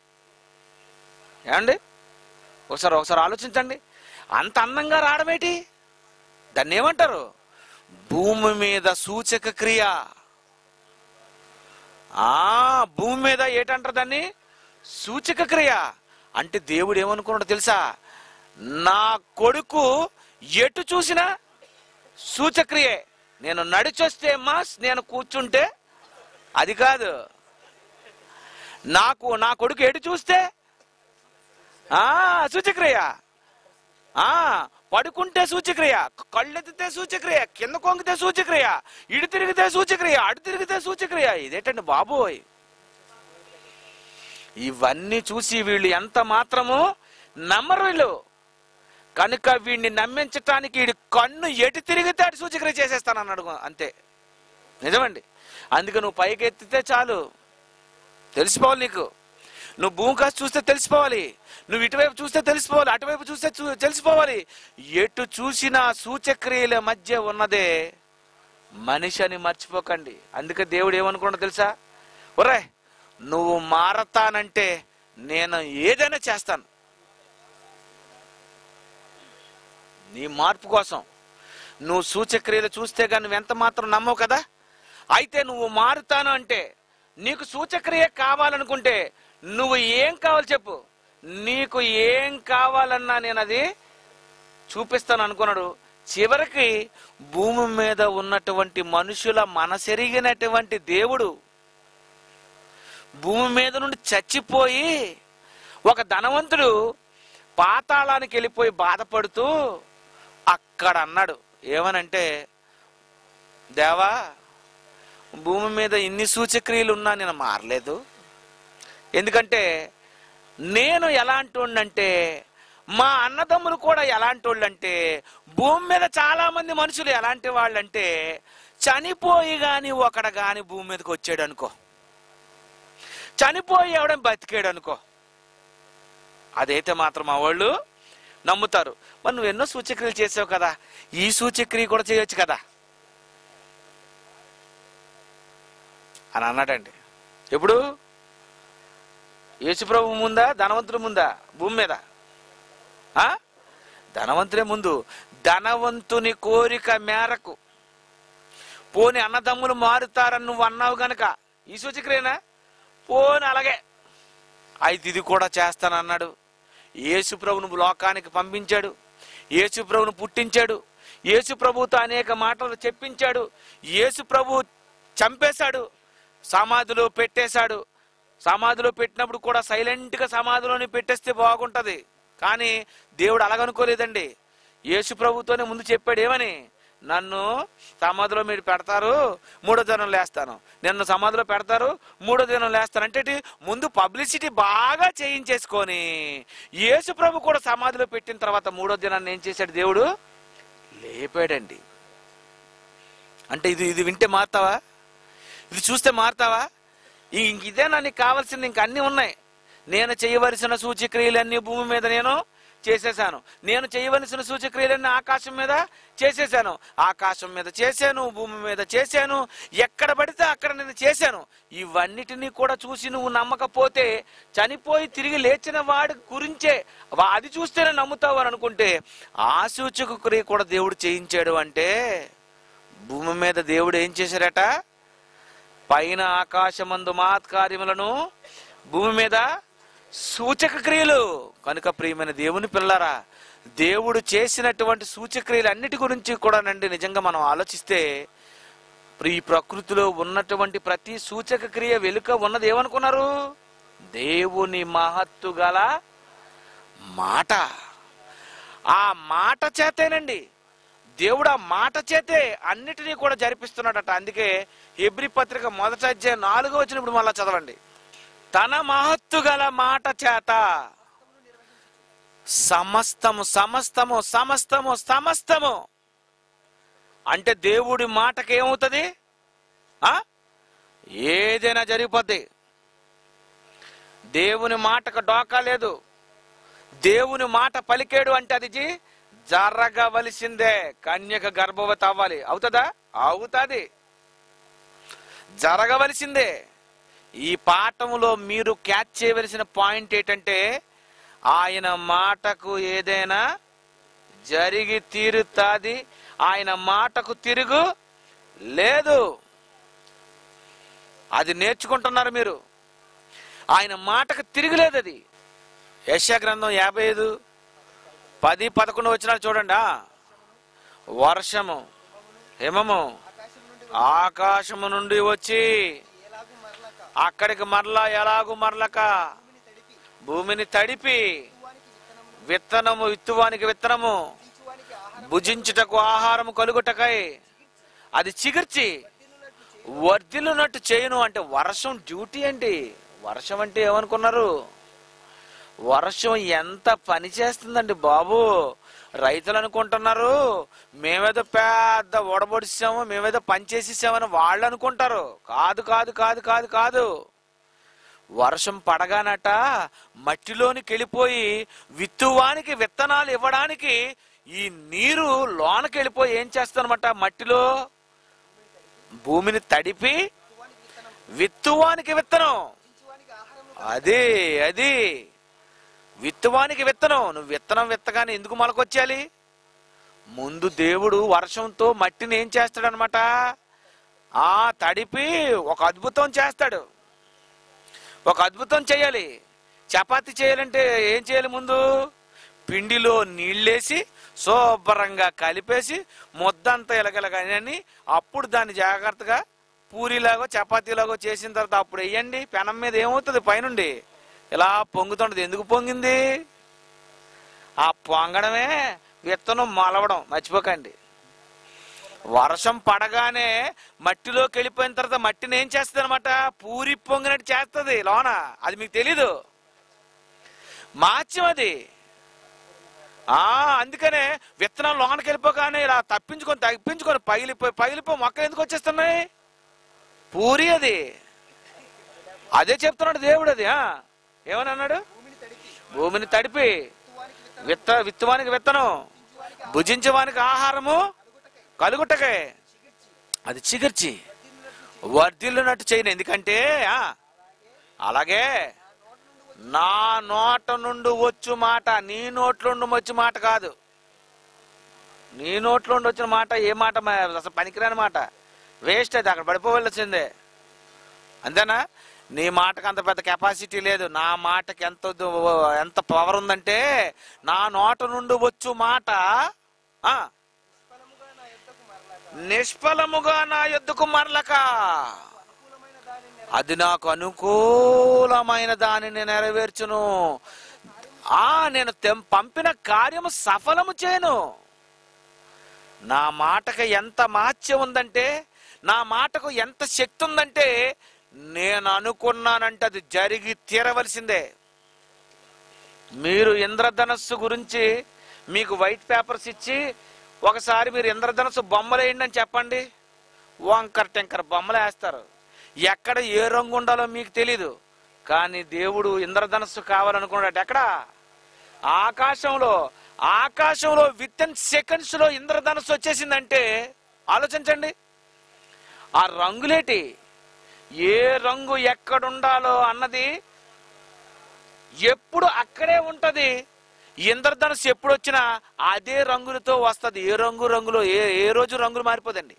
ఏమండి ఒకసారి ఒకసారి ఆలోచించండి అంత అందంగా రావడం ఏంటి దాన్ని ఏమంటారు భూమి మీద సూచక క్రియ ఆ భూమి మీద ఏటంటారు దాన్ని సూచక క్రియ అంటే దేవుడు ఏమనుకున్నాడో తెలుసా నా కొడుకు ఎటు చూసినా సూచక్రియే నేను నడిచొస్తే మాస్ నేను కూర్చుంటే అది కాదు నాకు నా కొడుకు ఎటు చూస్తే ఆ సూచక్రియ ఆ పడుకుంటే సూచక్రియ కళ్ళెత్తితే సూచక్రియ కింద కొంగితే సూచక్రియ ఇటు తిరిగితే సూచక్రియ అటు తిరిగితే సూచక్రియ ఇదేంటండి బాబోయ్ ఇవన్నీ చూసి వీళ్ళు ఎంత మాత్రము నమ్మరు వీళ్ళు కనుక వీడిని నమ్మించటానికి వీడి కన్ను ఎటు తిరిగితే అటు సూచక్రియ చేసేస్తాను అన్నాడు అంతే నిజమండి అందుకే నువ్వు పైకి ఎత్తితే చాలు తెలిసిపోవాలి నీకు నువ్వు భూమి కాస్త చూస్తే తెలిసిపోవాలి నువ్వు ఇటువైపు చూస్తే తెలిసిపోవాలి అటువైపు చూస్తే చూ- తెలిసిపోవాలి ఎటు చూసినా సూచక్రియల మధ్య ఉన్నదే మనిషి అని మర్చిపోకండి అందుకే దేవుడు ఏమనుకున్నా తెలుసా ఒరే నువ్వు మారతానంటే నేను ఏదైనా చేస్తాను నీ మార్పు కోసం నువ్వు సూచక్రియలు చూస్తే కానీ నువ్వు ఎంత మాత్రం నమ్మవు కదా అయితే నువ్వు మారుతాను అంటే నీకు సూచక్రియ కావాలనుకుంటే నువ్వు ఏం కావాలి చెప్పు నీకు ఏం కావాలన్నా నేను అది చూపిస్తాను అనుకున్నాడు చివరికి భూమి మీద ఉన్నటువంటి మనుషుల మనసెరిగినటువంటి దేవుడు భూమి మీద నుండి చచ్చిపోయి ఒక ధనవంతుడు పాతాళానికి వెళ్ళిపోయి బాధపడుతూ అక్కడ అన్నాడు ఏమనంటే దేవా భూమి మీద ఇన్ని సూచక్రియలు ఉన్నా నేను మారలేదు ఎందుకంటే నేను ఎలాంటి వాడినంటే మా అన్నదమ్ములు కూడా ఎలాంటి వాళ్ళంటే భూమి మీద చాలా మంది మనుషులు ఎలాంటి వాళ్ళంటే చనిపోయి గాని ఒకడ గాని భూమి మీదకి వచ్చాడు అనుకో చనిపోయి ఎవడం బతికాడు అనుకో అదైతే మాత్రం మా వాళ్ళు నమ్ముతారు మరి నువ్వు ఎన్నో సూచక్రియలు చేసావు కదా ఈ సూచక్రియ కూడా చేయొచ్చు కదా అని అన్నాడండి ఎప్పుడు యేసుప్రభు ముందా ధనవంతుడు ముందా భూమి మీద ఆ? ధనవంతుడే ముందు ధనవంతుని కోరిక మేరకు పోని అన్నదమ్ములు మారుతారని నువ్వు అన్నావు గనక ఈ సూచక్రియనా పోని అలాగే అయితే ఇది కూడా చేస్తానన్నాడు యేసు ప్రభును లోకానికి పంపించాడు యేసు ప్రభును పుట్టించాడు యేసు ప్రభుతో అనేక మాటలు చెప్పించాడు యేసు ప్రభు చంపేశాడు సమాధిలో పెట్టేశాడు సమాధిలో పెట్టినప్పుడు కూడా సైలెంట్ గా సమాధిలోనే పెట్టేస్తే బాగుంటది కానీ దేవుడు అలాగనుకోలేదండి యేసు ప్రభుతోనే ముందు చెప్పాడు ఏమని నన్ను సమాధిలో మీరు పెడతారు మూడో దినం లేస్తాను నిన్ను సమాధిలో పెడతారు మూడో దినం లేస్తాను అంటే ఏంటి? ముందు పబ్లిసిటీ బాగా చేయించేసుకొని యేసు ప్రభు కూడా సమాధిలో పెట్టిన తర్వాత మూడో దినాన్ని ఏం చేశాడు దేవుడు లేపాడండి అంటే ఇది ఇది వింటే మారుతావా ఇది చూస్తే మారుతావా ఇంక ఇదేనా నీకు కావాల్సింది ఇంక అన్నీ ఉన్నాయి నేను చేయవలసిన సూచక్రియలన్నీ భూమి మీద నేను చేసేసాను నేను చేయవలసిన సూచక్రియలన్నీ ఆకాశం మీద చేసేసాను ఆకాశం మీద చేశాను భూమి మీద చేశాను ఎక్కడ పడితే అక్కడ నేను చేశాను ఇవన్నిటినీ కూడా చూసి నువ్వు నమ్మకపోతే చనిపోయి తిరిగి లేచిన వాడి గురించే వా- అది చూస్తేనే నమ్ముతావు అని అనుకుంటే ఆ సూచక క్రియ కూడా దేవుడు చేయించాడు అంటే భూమి మీద దేవుడు ఏం చేశారట పైన ఆకాశమందు మహత్కార్యములను భూమి మీద సూచక క్రియలు కనుక ప్రియమైన దేవుని పిల్లరా దేవుడు చేసినటువంటి సూచక్రియలు అన్నిటి గురించి కూడా నండి నిజంగా మనం ఆలోచిస్తే ఈ ప్రకృతిలో ఉన్నటువంటి ప్రతి సూచక క్రియ వెనుక ఉన్నది ఏమనుకున్నారు దేవుని మహత్తు గల మాట ఆ మాట చేతేనండి దేవుడు ఆ మాట చేతే అన్నిటినీ కూడా జరిపిస్తున్నాడట అందుకే హెబ్రి పత్రిక మొదట అధ్యాయం నాలుగో వచ్చినప్పుడు మళ్ళా చదవండి తన మహత్తు గల మాట చేత సమస్తము సమస్తము సమస్తము సమస్తము అంటే దేవుడి మాటకి ఏమవుతుంది ఆ ఏదైనా జరిగిపోద్ది దేవుని మాటకు డోకా లేదు దేవుని మాట పలికేడు అంటే అది జీ జరగవలసిందే కన్యక గర్భవతి అవ్వాలి అవుతుందా అవుతుంది జరగవలసిందే ఈ పాఠములో మీరు క్యాచ్ చేయవలసిన పాయింట్ ఏంటంటే ఆయన మాటకు ఏదైనా జరిగి తీరుతాది ఆయన మాటకు తిరుగు లేదు అది నేర్చుకుంటున్నారు మీరు ఆయన మాటకు తిరుగులేదు అది యశా గ్రంథం యాభై ఐదు పది పదకొండు వచ్చిన చూడండి ఆ. వర్షము హిమము ఆకాశము నుండి వచ్చి ఎలాగూ మరలక అక్కడికి మరలా ఎలాగు మరలక భూమిని తడిపి విత్తువానికి విత్తనము విత్తనము విత్తువానికి విత్తనము తీర్చువానికి ఆహారం భుజించుటకు ఆహారము కలుగుటకై అది చిగిర్చి వర్ధిల్లునట్లు చేయి. వర్ధిల్లునట్టు చేయను అంటే వర్షం డ్యూటీ అండి వర్షం అంటే ఏమనుకున్నారు వర్షం ఎంత పని చేస్తుందండి బాబు రైతులు అనుకుంటున్నారు మేమేదో పెద్ద ఓడబొడిసాము మేమేదో పని చేసేసామని వాళ్ళు అనుకుంటారు కాదు కాదు కాదు కాదు కాదు వర్షం పడగానట మట్టిలోనికి వెళ్ళిపోయి విత్తువానికి విత్తనాలు ఇవ్వడానికి ఈ నీరు లోనకి వెళ్ళిపోయి ఏం చేస్తానమాట మట్టిలో భూమిని తడిపి విత్తువానికి విత్తనం చించువానికి ఆహారం అది అది విత్తువానికి విత్తనం నువ్వు విత్తనం విత్తగానే ఎందుకు మొలకొచ్చాలి ముందు దేవుడు వర్షంతో మట్టిని ఏం చేస్తాడనమాట ఆ తడిపి ఒక అద్భుతం చేస్తాడు ఒక అద్భుతం చేయాలి చపాతి చేయాలంటే ఏం చేయాలి ముందు పిండిలో నీళ్ళేసి శుభ్రంగా కలిపేసి ముద్దంతా ఇలగలగాని అప్పుడు దాన్ని జాగ్రత్తగా పూరిలాగో చపాతీలాగో చేసిన తర్వాత అప్పుడు వేయండి పెనం మీద ఏమవుతుంది పైనుండి ఇలా పొంగుతుంటది ఎందుకు పొంగింది ఆ పొంగడమే విత్తనం మొలవడం మర్చిపోకండి వర్షం పడగానే మట్టిలోకి వెళ్ళిపోయిన తర్వాత మట్టిని ఏం చేస్తుంది అనమాట పూరి పొంగినట్టు చేస్తుంది లోన అది మీకు తెలీదు మాత్యం అది ఆ అందుకనే విత్తనాలు లోనకి వెళ్ళిపోగానే ఇలా తప్పించుకొని తప్పించుకొని పగిలిపోయి పగిలిపోయి మొక్కలు ఎందుకు వచ్చేస్తున్నాయి పూరి అది అదే చెప్తున్నాడు దేవుడు అది ఆ ఏమని అన్నాడు భూమిని తడిపి భూమిని తడిపి తువానికి విత్తనం విత్త విత్తువానికి విత్తనం చించువానికి భుజించవానికి ఆహారము అలుగుటకై కలుగుటకే అది చిగిర్చి వర్ధిల్లునట్టు చేయను ఎందుకంటే ఆ, అలాగే నా నోట నుండి వచ్చు మాట నీ నోట్లో నుండి వచ్చి మాట కాదు నీ నోట్లో నుండి వచ్చిన మాట ఏ మాట మ- అసలు పనికిరాని మాట వేస్ట్ అది అక్కడ పడిపోవలసిందే అంతేనా నీ మాటకు అంత పెద్ద కెపాసిటీ లేదు నా మాటకి ఎంత దు- ఎంత పవర్ ఉందంటే నా నోట నుండి వచ్చు మాట ఆ ఫలముగా నా యొద్దకు మరలాక నిష్ఫలముగా నా యొద్దకు మరలక అనుకూలమైన దానిని అది నాకు అనుకూలమైన దానిని నెరవేర్చును ఆ నేను తెం- పంపిన కార్యము సఫలము చేయను నా మాటకు ఎంత మహత్యం ఉందంటే నా మాటకు ఎంత శక్తి ఉందంటే నేను అనుకున్నానంటే అది జరిగి తీరవలసిందే మీరు ఇంద్రధనస్సు గురించి మీకు వైట్ పేపర్స్ ఇచ్చి ఒకసారి మీరు ఇంద్రధనస్సు బొమ్మలు వేయండి అని చెప్పండి వంకర్ టెంకర్ బొమ్మలు వేస్తారు ఎక్కడ ఏ రంగు ఉండాలో మీకు తెలీదు కానీ దేవుడు ఇంద్రధనస్సు కావాలనుకున్నాడు ఎక్కడ ఆకాశంలో ఆకాశంలో విత్ ఇన్ సెకండ్స్ లో ఇంద్రధనస్సు వచ్చేసిందంటే ఆలోచించండి ఆ రంగులేటి ఏ రంగు ఎక్కడుండాలో అన్నది ఎప్పుడు అక్కడే ఉంటది ఇంద్రధనుసు ఎప్పుడు వచ్చినా అదే రంగులతో వస్తది ఏ రంగు రంగులో ఏ ఏ రోజు రంగులు మారిపోదండి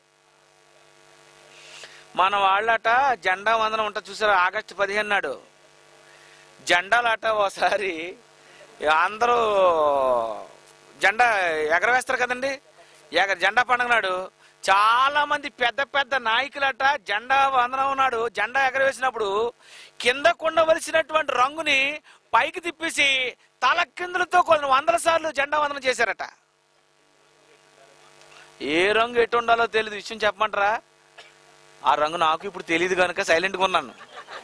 మన వాళ్ళట జెండా వందనం ఉంటుంది చూసారా ఆగస్టు పదిహేను నాడు జెండాలట ఓసారి అందరూ జెండా ఎగరవేస్తారు కదండి ఎగర జెండా పండుగ నాడు చాలా మంది పెద్ద పెద్ద నాయకులట జెండా వందనం నాడు జెండా ఎగరవేసినప్పుడు కింద కొండవలసినటువంటి రంగుని పైకి తిప్పేసి తల కిందులతో కొన్ని వందల సార్లు జెండా వందనం చేశారట ఏ రంగు ఎటు ఉండాలో తెలియదు విషయం చెప్పమంటారా ఆ రంగు నాకు ఇప్పుడు తెలియదు కనుక సైలెంట్గా ఉన్నాను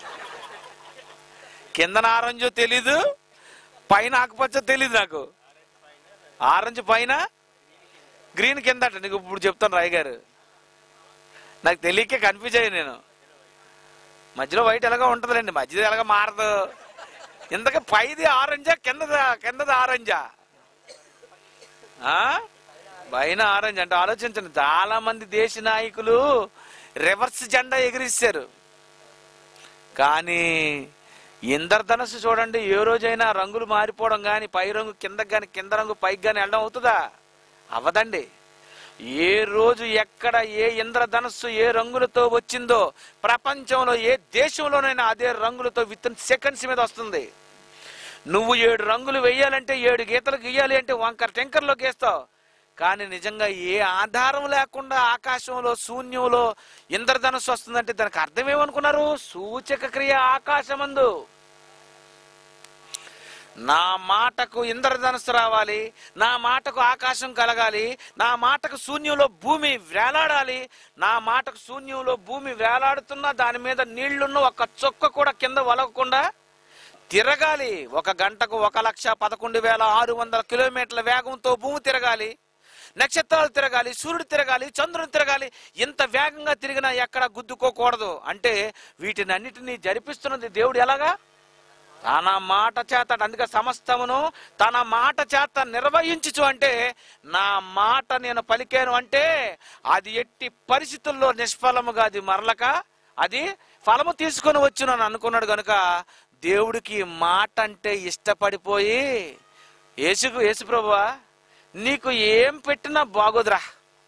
కింద ఆరెంజ్ తెలీదు పైన ఆకుపచ్చ తెలీదు నాకు ఆరెంజ్ పైన గ్రీన్ కింద అంట నీకు ఇప్పుడు చెప్తాను రాయ్ గారు నాకు తెలియక కన్ఫ్యూజ్ అయ్యాను నేను మధ్యలో వైట్ ఎలాగో ఉంటుందిలేండి మధ్యలో ఎలాగో మారదు ఇంతకు పైది ఆరెంజా కిందదా కిందది ఆరెంజా ఆ? పైన ఆరెంజ్ అంటే ఆలోచించండి చాలా మంది దేశ నాయకులు రివర్స్ జెండా ఎగిరిస్తారు కానీ ఇంద్రధనస్సు చూడండి ఏ రోజైనా రంగులు మారిపోవడం కానీ పై రంగు కిందకి కానీ కింద రంగు పైకి కానీ వెళ్ళడం అవుతుందా అవదండి ఏ రోజు ఎక్కడ ఏ ఇంద్రధనస్సు ఏ రంగులతో వచ్చిందో ప్రపంచంలో ఏ దేశంలోనైనా అదే రంగులతో విత్ ఇన్ సెకండ్స్ మీద వస్తుంది నువ్వు ఏడు రంగులు వేయాలంటే ఏడు గీతలు గీయాలి అంటే వంకర టెంకర్లో గీస్తావు కానీ నిజంగా ఏ ఆధారం లేకుండా ఆకాశంలో శూన్యంలో ఇంద్రధనుస్సు వస్తుందంటే దానికి అర్థం ఏమనుకున్నారు సూచక క్రియ ఆకాశమందు నా మాటకు ఇంద్రధనుసు రావాలి నా మాటకు ఆకాశం కలగాలి నా మాటకు శూన్యంలో భూమి వేలాడాలి నా మాటకు శూన్యంలో భూమి వేలాడుతున్నా దాని మీద నీళ్లున్న ఒక చొక్క కూడా కింద వలగకుండా తిరగాలి ఒక గంటకు ఒక లక్ష పదకొండు వేల ఆరు వందల కిలోమీటర్ల వేగంతో భూమి తిరగాలి నక్షత్రాలు తిరగాలి సూర్యుడు తిరగాలి చంద్రుడు తిరగాలి ఇంత వేగంగా తిరిగినా ఎక్కడ గుద్దుకోకూడదు అంటే వీటిని అన్నిటినీ జరిపిస్తున్నది దేవుడు ఎలాగా తన మాట చేత అందుకే సమస్తమును తన మాట చేత నిర్వహించుచు అంటే నా మాట నేను పలికాను అంటే అది ఎట్టి పరిస్థితుల్లో నిష్ఫలముగా అది మరలక అది ఫలము తీసుకొని వచ్చును అని అనుకున్నాడు గనుక దేవుడికి ఈ మాట అంటే ఇష్టపడిపోయి యేసుకు యేసు ప్రభువా నీకు ఏం పెట్టినా బాగోదురా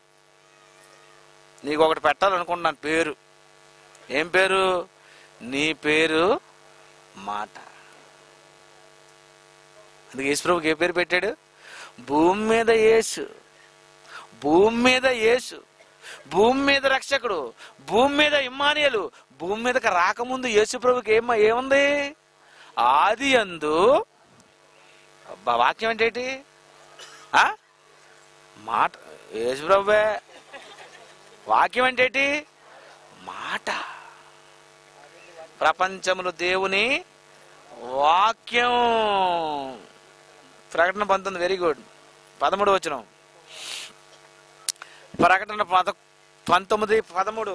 నీకు ఒకటి పెట్టాలనుకుంటున్నాను పేరు ఏం పేరు నీ పేరు మాట అందుకే యేసుప్రభుకి ఏ పేరు పెట్టాడు భూమి మీద యేసు భూమి మీద యేసు భూమి మీద రక్షకుడు భూమి మీద ఇమ్మానియలు భూమి మీదకి రాకముందు యేసుప్రభుకి ఏమ ఏముంది ఆది అందు అబ్బా, వాక్యం ఏంటి ఆ మాట యేసుప్రభువే వాక్యం ఏంటి మాట ప్రపంచములు దేవుని వాక్యం ప్రకటన పంతొమ్మిది వెరీ గుడ్ పదమూడు వచ్చిన ప్రకటన పద పంతొమ్మిది పదమూడు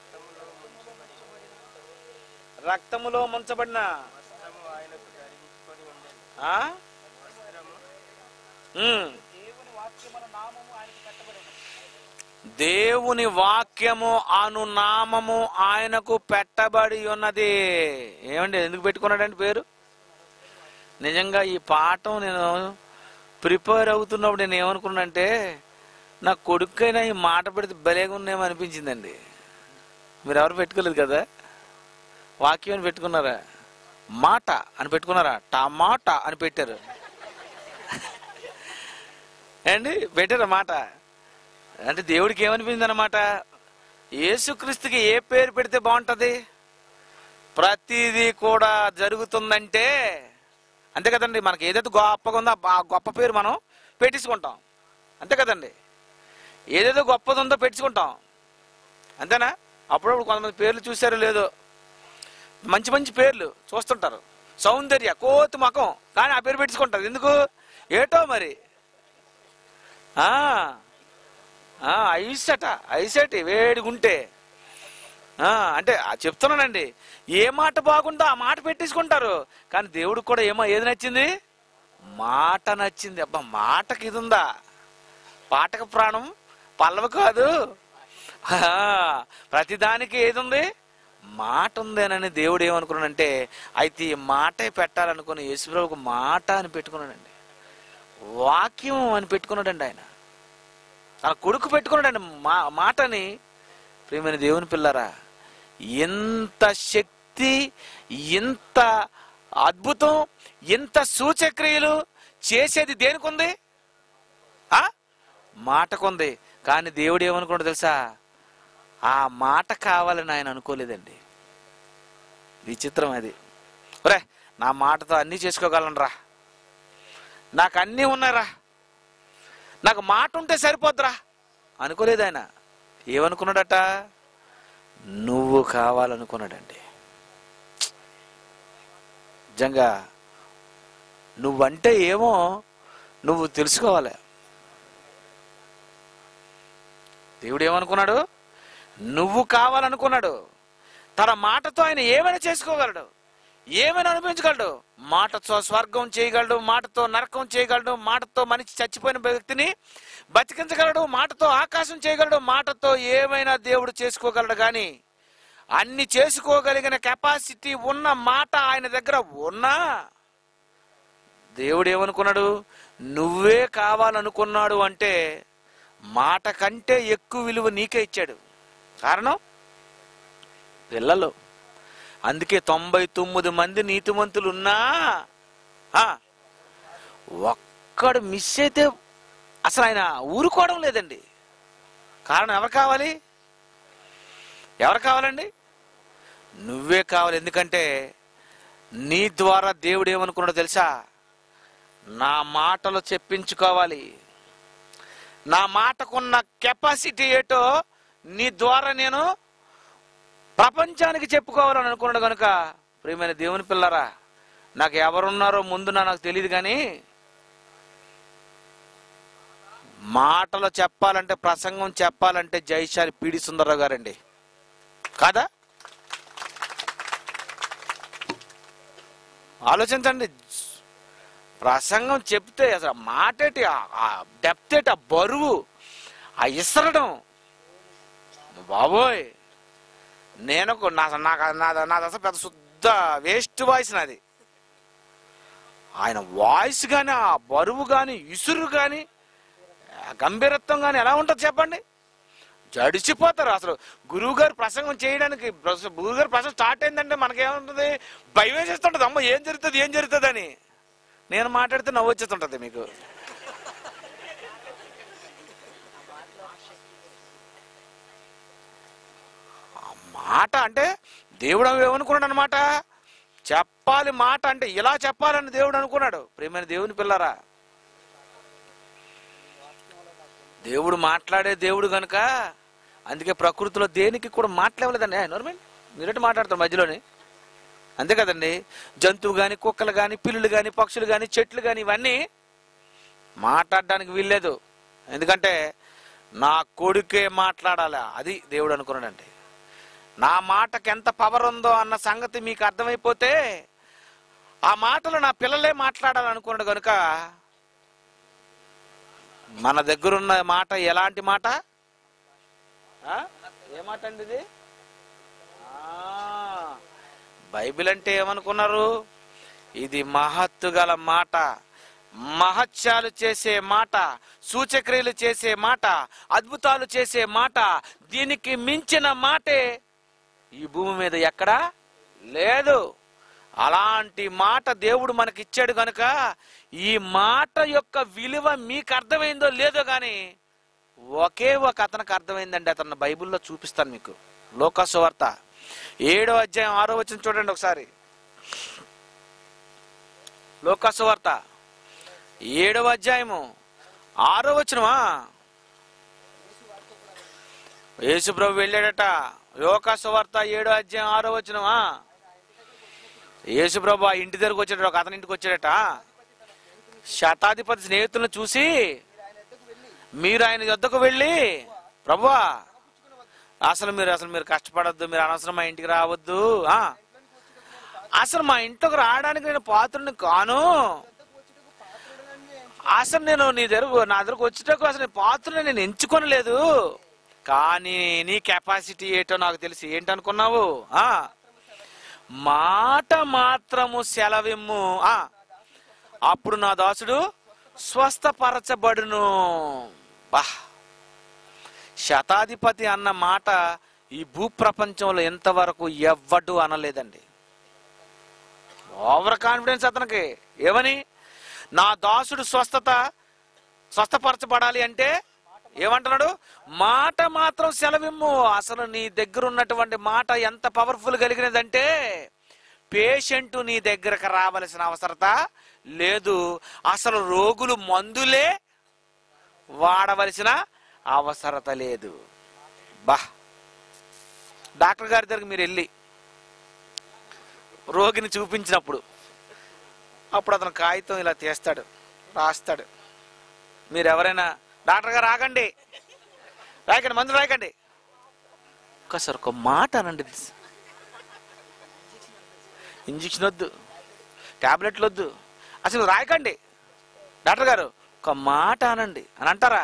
రక్తములో ముంచబడిన వస్త్రము ఆయనకు ధరించుకొని ఉండేది ఆ? వస్త్రము ఉమ్. దేవుని వాక్యముల నామము ఆయనకు పెట్టబడి దేవుని వాక్యము అను నామము ఆయనకు పెట్టబడి ఉన్నది ఏమండి ఎందుకు పెట్టుకున్నాడండి పేరు నిజంగా ఈ పాఠం నేను ప్రిపేర్ అవుతున్నప్పుడు నేను ఏమనుకున్నానంటే నా కొడుకైనా ఈ మాట పెడితే భలేగా ఉన్నాయేమో అనిపించిందండి మీరు ఎవరు పెట్టుకోలేదు కదా వాక్యం అని పెట్టుకున్నారా మాట అని పెట్టుకున్నారా టమాటా అని పెట్టారు ఏండి పెట్టారా మాట అంటే దేవుడికి ఏమనిపించింది అనమాట యేసుక్రీస్తుకి ఏ పేరు పెడితే బాగుంటది ప్రతిదీ కూడా జరుగుతుందంటే అంతే కదండి మనకి ఏదైతే గొప్పగా ఉందో ఆ గొప్ప పేరు మనం పెట్టించుకుంటాం అంతే కదండి ఏదేదో గొప్పది ఉందో పెట్టించుకుంటాం అంతేనా అప్పుడప్పుడు కొంతమంది పేర్లు చూసారో లేదో మంచి మంచి పేర్లు చూస్తుంటారు సౌందర్య కోతి మకం కానీ ఆ పేరు పెట్టించుకుంటారు ఎందుకు ఏటో మరి ఆ ఆ, ఐస్ అట ఐస్ అట వేడిగుంటే ఆ, అంటే ఆ చెప్తున్నానండి ఏ మాట బాగుందో ఆ మాట పెట్టేసుకుంటారు కానీ దేవుడికి కూడా ఏమో ఏది నచ్చింది మాట నచ్చింది అబ్బా మాటకి ఇది ఉందా పాటకు ప్రాణం పల్లవ కాదు ఆ, ప్రతిదానికి ఏది ఉంది మాట ఉందేనని దేవుడు ఏమనుకున్నాడంటే అయితే ఈ మాటే పెట్టాలనుకుని యేసుప్రభుకు మాట అని పెట్టుకున్నాడండి వాక్యం అని పెట్టుకున్నాడండి ఆయన తన కొడుకు పెట్టుకున్నాడండి మా మాటని ప్రియమైన దేవుని పిల్లరా ఎంత శక్తి ఎంత అద్భుతం ఎంత సూచక్రియలు చేసేది దేనికుంది ఆ మాటకుంది కానీ దేవుడు ఏమనుకున్నాడు తెలుసా ఆ మాట కావాలని ఆయన అనుకోలేదండి విచిత్రం అది ఒరే నా మాటతో అన్నీ చేసుకోగలను రా నాకు అన్నీ ఉన్నాయిరా నాకు మాట ఉంటే సరిపోద్దురా అనుకోలేదు ఆయన ఏమనుకున్నాడట నువ్వు కావాలనుకున్నాడండి నిజంగా నువ్వంటే ఏమో నువ్వు తెలుసుకోవాలి దేవుడు ఏమనుకున్నాడు నువ్వు కావాలనుకున్నాడు తన మాటతో ఆయన ఏమైనా చేసుకోగలడు ఏమైనా అనిపించగలడు మాటతో స్వర్గం చేయగలడు మాటతో నరకం చేయగలడు మాటతో మనిషి చచ్చిపోయిన వ్యక్తిని బతికించగలడు మాటతో ఆకాశం చేయగలడు మాటతో ఏమైనా దేవుడు చేసుకోగలడు కానీ అన్ని చేసుకోగలిగిన కెపాసిటీ ఉన్న మాట ఆయన దగ్గర ఉన్నా దేవుడు ఏమనుకున్నాడు నువ్వే కావాలనుకున్నాడు అంటే మాట కంటే ఎక్కువ విలువ నీకే ఇచ్చాడు కారణం పిల్లలు అందుకే తొంభై తొమ్మిది మంది నీతిమంతులు ఉన్నా ఆ, ఒక్కడు మిస్ అయితే అసలు ఆయన ఊరుకోవడం లేదండి కారణం ఎవరు కావాలి ఎవరు కావాలండి నువ్వే కావాలి ఎందుకంటే నీ ద్వారా దేవుడు ఏమనుకున్నాడో తెలుసా నా మాటలు చెప్పించుకోవాలి నా మాటకున్న కెపాసిటీ ఏటో నీ ద్వారా నేను ప్రపంచానికి చెప్పుకోవాలని అనుకున్నాడు కనుక ప్రియమైన దేవుని పిల్లరా నాకు ఎవరున్నారో ముందు నాకు తెలియదు కానీ మాటలు చెప్పాలంటే ప్రసంగం చెప్పాలంటే జైశాలి పీడి సుందరరావు గారండి కాదా ఆలోచించండి ప్రసంగం చెప్తే అసలు ఆ మాటేటి ఆ- ఆ డెప్త్ ఏటి ఆ బరువు ఆ ఇసరడం బాబోయ్ నేను ఒక- నా నాకు నాది నాది అసలు పెద్ద శుద్ధ వేస్ట్ వాయిస్ నాది ఆయన వాయిస్ కానీ ఆ బరువు కానీ ఇసురు కానీ ఆ గంభీరత్వం కానీ ఎలా ఉంటుంది చెప్పండి జడిచిపోతారు అసలు గురువు గారు ప్రసంగం చేయడానికి ప్రస- గురువు గారు ప్రసంగం స్టార్ట్ అయిందంటే మనకేముంటుంది భయం వేసేస్తుంటది అమ్మ ఏం జరుగుతుంది ఏం జరుగుతుంది అని నేను మాట్లాడితే నవ్వు వచ్చేస్తుంటది మీకు ఆ మాట అంటే దేవుడు ఏమనుకున్నాడు అనమాట చెప్పాలి మాట అంటే ఇలా చెప్పాలని దేవుడు అనుకున్నాడు ప్రియమైన దేవుని పిల్లరా దేవుడు మాట్లాడే దేవుడు గనుక అందుకే ప్రకృతిలో దేనికి కూడా మాట్లాడలేదండి నోర్మల్ మీరేంటి మాట్లాడతారు మధ్యలోని అంతే కదండి జంతువు కానీ కుక్కలు కానీ పిల్లులు కానీ పక్షులు కానీ చెట్లు కానీ ఇవన్నీ మాట్లాడడానికి వీల్లేదు ఎందుకంటే నా కొడుకే మాట్లాడాలి అది దేవుడు అనుకున్నాడండి నా మాటకి ఎంత పవర్ ఉందో అన్న సంగతి మీకు అర్థమైపోతే ఆ మాటలు నా పిల్లలే మాట్లాడాలనుకున్నాడు కనుక మన దగ్గర ఉన్న మాట ఎలాంటి మాట ఆ? ఏ మాట అండి ఇది ఆ, బైబిల్ అంటే ఏమనుకున్నారు ఇది మహత్తు గల మాట మహత్యాలు చేసే మాట సూచక్రియలు చేసే మాట అద్భుతాలు చేసే మాట దీనికి మించిన మాటే ఈ భూమి మీద ఎక్కడా లేదు అలాంటి మాట దేవుడు మనకి ఇచ్చాడు కనుక ఈ మాట యొక్క విలువ మీకు అర్థమైందో లేదో కానీ ఒకే ఒక అతనికి అర్థమైందండి అతను బైబిల్లో చూపిస్తాను మీకు లోకాసు వార్త ఏడో అధ్యాయం ఆరో వచ్చిన చూడండి ఒకసారి లోకాసు వార్త ఏడవ అధ్యాయము ఆరో వచ్చినవా యేసుప్రభు వెళ్ళాడట లోకాసు వార్త ఏడో అధ్యాయం ఆరో వచ్చినవా యేసుప్రభు ఆ ఇంటి దగ్గరకు వచ్చాడు ఒక అతని ఇంటికి వచ్చాడట శతాధిపతి స్నేహితులను చూసి మీరు ఆయన యొద్దకు వెళ్ళి ప్రభువా అసలు మీరు అసలు మీరు కష్టపడద్దు మీరు అనవసరం మా ఇంటికి రావద్దు ఆ అసలు మా ఇంట్లోకి రావడానికి నేను పాత్రని కాను అసలు నేను నీ దగ్గర నా దగ్గరకు వచ్చేటకు అసలు నీ పాత్రని నేను ఎంచుకొనలేదు కానీ నీ కెపాసిటీ ఏంటో నాకు తెలిసి ఏంటనుకున్నావు ఆ మాట మాత్రము సెలవిమ్ము ఆ అప్పుడు నా దాసుడు స్వస్థపరచబడును బా శతాధిపతి అన్న మాట ఈ భూప్రపంచంలో ఎంతవరకు ఎవ్వడు అనలేదండి ఓవర్ కాన్ఫిడెన్స్ అతనికి ఏమని నా దాసుడు స్వస్థత స్వస్థపరచబడాలి అంటే ఏమంటున్నాడు మాట మాత్రం సెలవిమ్ము అసలు నీ దగ్గర ఉన్నటువంటి మాట ఎంత పవర్ఫుల్ కలిగినదంటే పేషెంట్ నీ దగ్గరకు రావలసిన అవసరత లేదు అసలు రోగులు మందులే వాడవలసిన అవసరత లేదు బా డాక్టర్ గారి దగ్గరికి మీరు వెళ్ళి రోగిని చూపించినప్పుడు అప్పుడు అతను కాగితం ఇలా తీస్తాడు రాస్తాడు మీరు ఎవరైనా డాక్టర్ గారు రాకండి రాయకండి మందులు రాయకండి ఒక్కసారి ఒక మాట అనండి ఇంజక్షన్ వద్దు టాబ్లెట్లు వద్దు అసలు రాయకండి డాక్టర్ గారు ఒక మాట అనండి అని అంటారా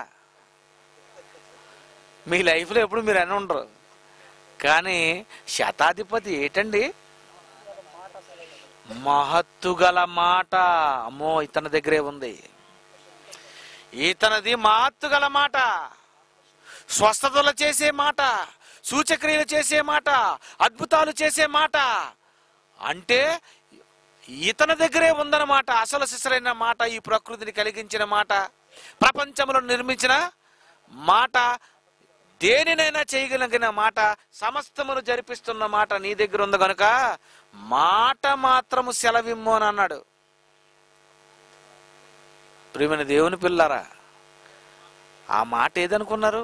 మీ లైఫ్లో ఎప్పుడు మీరు అని ఉండరు కానీ శతాధిపతి ఏటండి మహత్తు గల మాట అమ్మో ఇతని దగ్గరే ఉంది ఇతనది మహత్తు గల మాట స్వస్థతలు చేసే మాట సూచక్రియలు చేసే మాట అద్భుతాలు చేసే మాట అంటే ఇతని దగ్గరే ఉందన్నమాట అసలు సిసలైన మాట ఈ ప్రకృతిని కలిగించిన మాట ప్రపంచంలో నిర్మించిన మాట దేనినైనా చేయగలిగిన మాట సమస్తమును జరిపిస్తున్న మాట నీ దగ్గర ఉంది గనుక మాట మాత్రము సెలవిమ్ము అని అన్నాడు ప్రియమైన దేవుని పిల్లారా ఆ మాట ఏదనుకున్నారు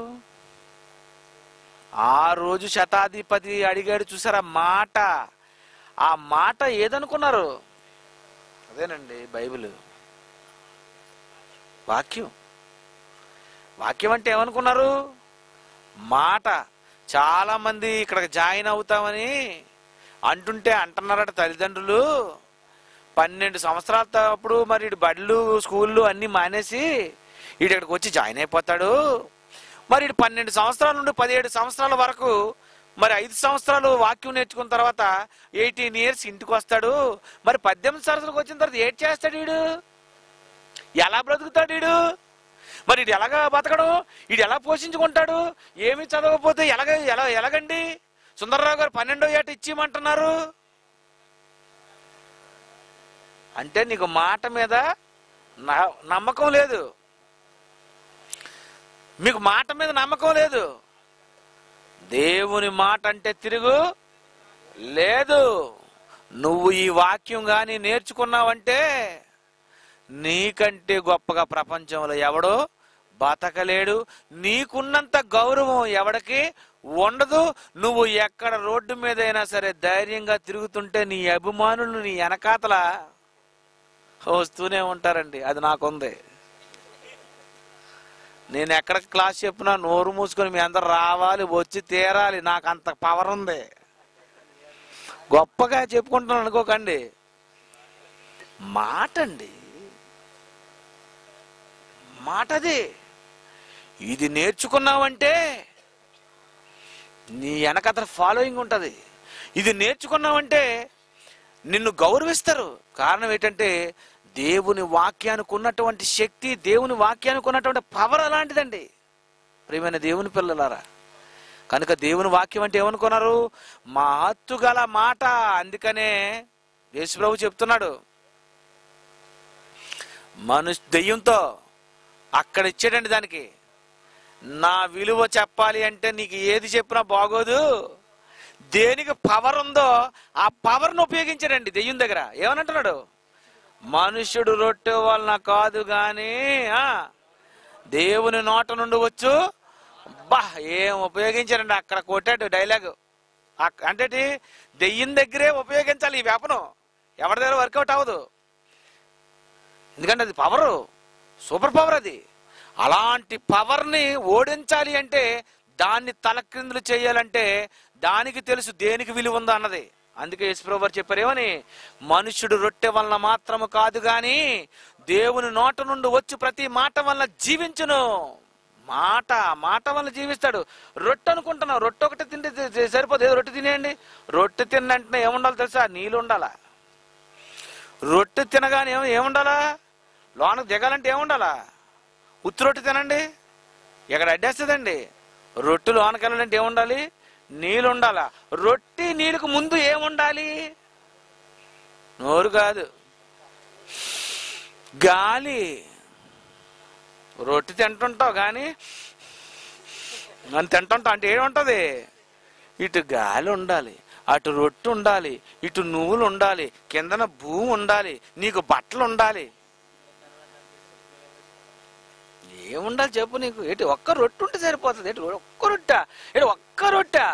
ఆ రోజు శతాధిపతి అడిగాడు చూసారా మాట ఆ మాట ఏదనుకున్నారు అదేనండి బైబిల్ వాక్యం వాక్యం అంటే ఏమనుకున్నారు మాట చాలా మంది ఇక్కడ జాయిన్ అవుతామని అంటుంటే అంటున్నారట తల్లిదండ్రులు పన్నెండు సంవత్సరాల అప్పుడు మరి ఈడు బడులు స్కూళ్ళు అన్నీ మానేసి ఈడు ఇక్కడికి వచ్చి జాయిన్ అయిపోతాడు మరి ఈడు పన్నెండు సంవత్సరాల నుండి పదిహేడు సంవత్సరాల వరకు మరి ఐదు సంవత్సరాలు వాక్యం నేర్చుకున్న తర్వాత ఎయిటీన్ ఇయర్స్ ఇంటికి వస్తాడు మరి పద్దెనిమిది సంవత్సరాలకు వచ్చిన తర్వాత ఏం చేస్తాడు వీడు ఎలా బ్రతుకుతాడు వీడు మరి ఇది ఎలాగా బతకడం ఇది ఎలా పోషించుకుంటాడు ఏమి చదవకపోతే ఎలాగ ఎలా ఎలాగండి సుందరరావు గారు పన్నెండో ఏట ఇచ్చిమంటున్నారు అంటే నీకు మాట మీద న- నమ్మకం లేదు మీకు మాట మీద నమ్మకం లేదు దేవుని మాట అంటే తిరుగు లేదు నువ్వు ఈ వాక్యం కానీ నేర్చుకున్నావంటే నీకంటే గొప్పగా ప్రపంచంలో ఎవడో బతకలేడు నీకున్నంత గౌరవం ఎవడికి ఉండదు నువ్వు ఎక్కడ రోడ్డు మీద అయినా సరే ధైర్యంగా తిరుగుతుంటే నీ అభిమానులు నీ వెనకాతల వస్తూనే ఉంటారండి అది నాకుంది నేను ఎక్కడ క్లాస్ చెప్పినా నోరు మూసుకొని మీ అందరు రావాలి వచ్చి తీరాలి నాకు అంత పవర్ ఉంది గొప్పగా చెప్పుకుంటున్నాను అనుకోకండి మాట అండి మాటది ఇది నేర్చుకున్నావంటే నీ వెనకతల ఫాలోయింగ్ ఉంటుంది ఇది నేర్చుకున్నావంటే నిన్ను గౌరవిస్తారు కారణం ఏంటంటే దేవుని వాక్యానికి ఉన్నటువంటి శక్తి దేవుని వాక్యానికి ఉన్నటువంటి పవర్ అలాంటిదండి ప్రియమైన దేవుని పిల్లలారా కనుక దేవుని వాక్యం అంటే ఏమనుకున్నారు మహత్తు గల మాట అందుకనే యేసుప్రభు చెప్తున్నాడు మనుష్ దెయ్యంతో అక్కడ ఇచ్చాడండి దానికి నా విలువ చెప్పాలి అంటే నీకు ఏది చెప్పినా బాగోదు దేనికి పవర్ ఉందో ఆ పవర్ను ఉపయోగించాడండి దెయ్యం దగ్గర ఏమనంటున్నాడు మనుష్యుడు రొట్టె వలన కాదు గాని ఆ దేవుని నోట నుండి వచ్చు బా ఏం ఉపయోగించారండి అక్కడ కొట్టాడు డైలాగ్ అక్- అంటే ఏంటి? దెయ్యం దగ్గరే ఉపయోగించాలి ఈ వేపనం ఎవరి దగ్గర వర్కౌట్ అవ్వదు ఎందుకంటే అది పవరు సూపర్ పవర్ అది అలాంటి పవర్ని ఓడించాలి అంటే దాన్ని తలక్రిందులు చేయాలంటే దానికి తెలుసు దేనికి విలువ ఉందో అన్నది అందుకే యేసుప్రభు వారు చెప్పారు ఏమని మనుషుడు రొట్టె వలన మాత్రము కాదు గాని దేవుని నోట నుండి వచ్చి ప్రతి మాట వలన జీవించును మాట మాట వల్ల జీవిస్తాడు రొట్టె అనుకుంటున్నావు రొట్టె ఒకటి తింటే తి- సరిపోదు ఏదో రొట్టె తినేయండి రొట్టె తిన్నంటే ఏముండాలి తెలుసా నీళ్ళు ఉండాలా రొట్టె తినగానే ఏం ఏముండాలా లోనకు దిగాలంటే ఏముండాలా ఉత్తి రొట్టె తినండి ఎక్కడ అడ్డేస్తుందండి రొట్టె లోనకి వెళ్ళాలంటే ఏముండాలి నీళ్ళు ఉండాలా రొట్టె నీళ్ళకు ముందు ఏముండాలి నోరు కాదు గాలి రొట్టె తింటుంటావు కానీ అని తింటుంటావు అంటే ఏముంటది ఇటు గాలి ఉండాలి అటు రొట్టె ఉండాలి ఇటు నువ్వులు ఉండాలి కిందన భూమి ఉండాలి నీకు బట్టలు ఉండాలి ఏముండాలి చెప్పు నీకు ఏంటి ఒక్క రొట్టె ఉంటే సరిపోతుంది ఏంటి ఒక్క రొట్టె ఏంటి ఒక్క రొట్టె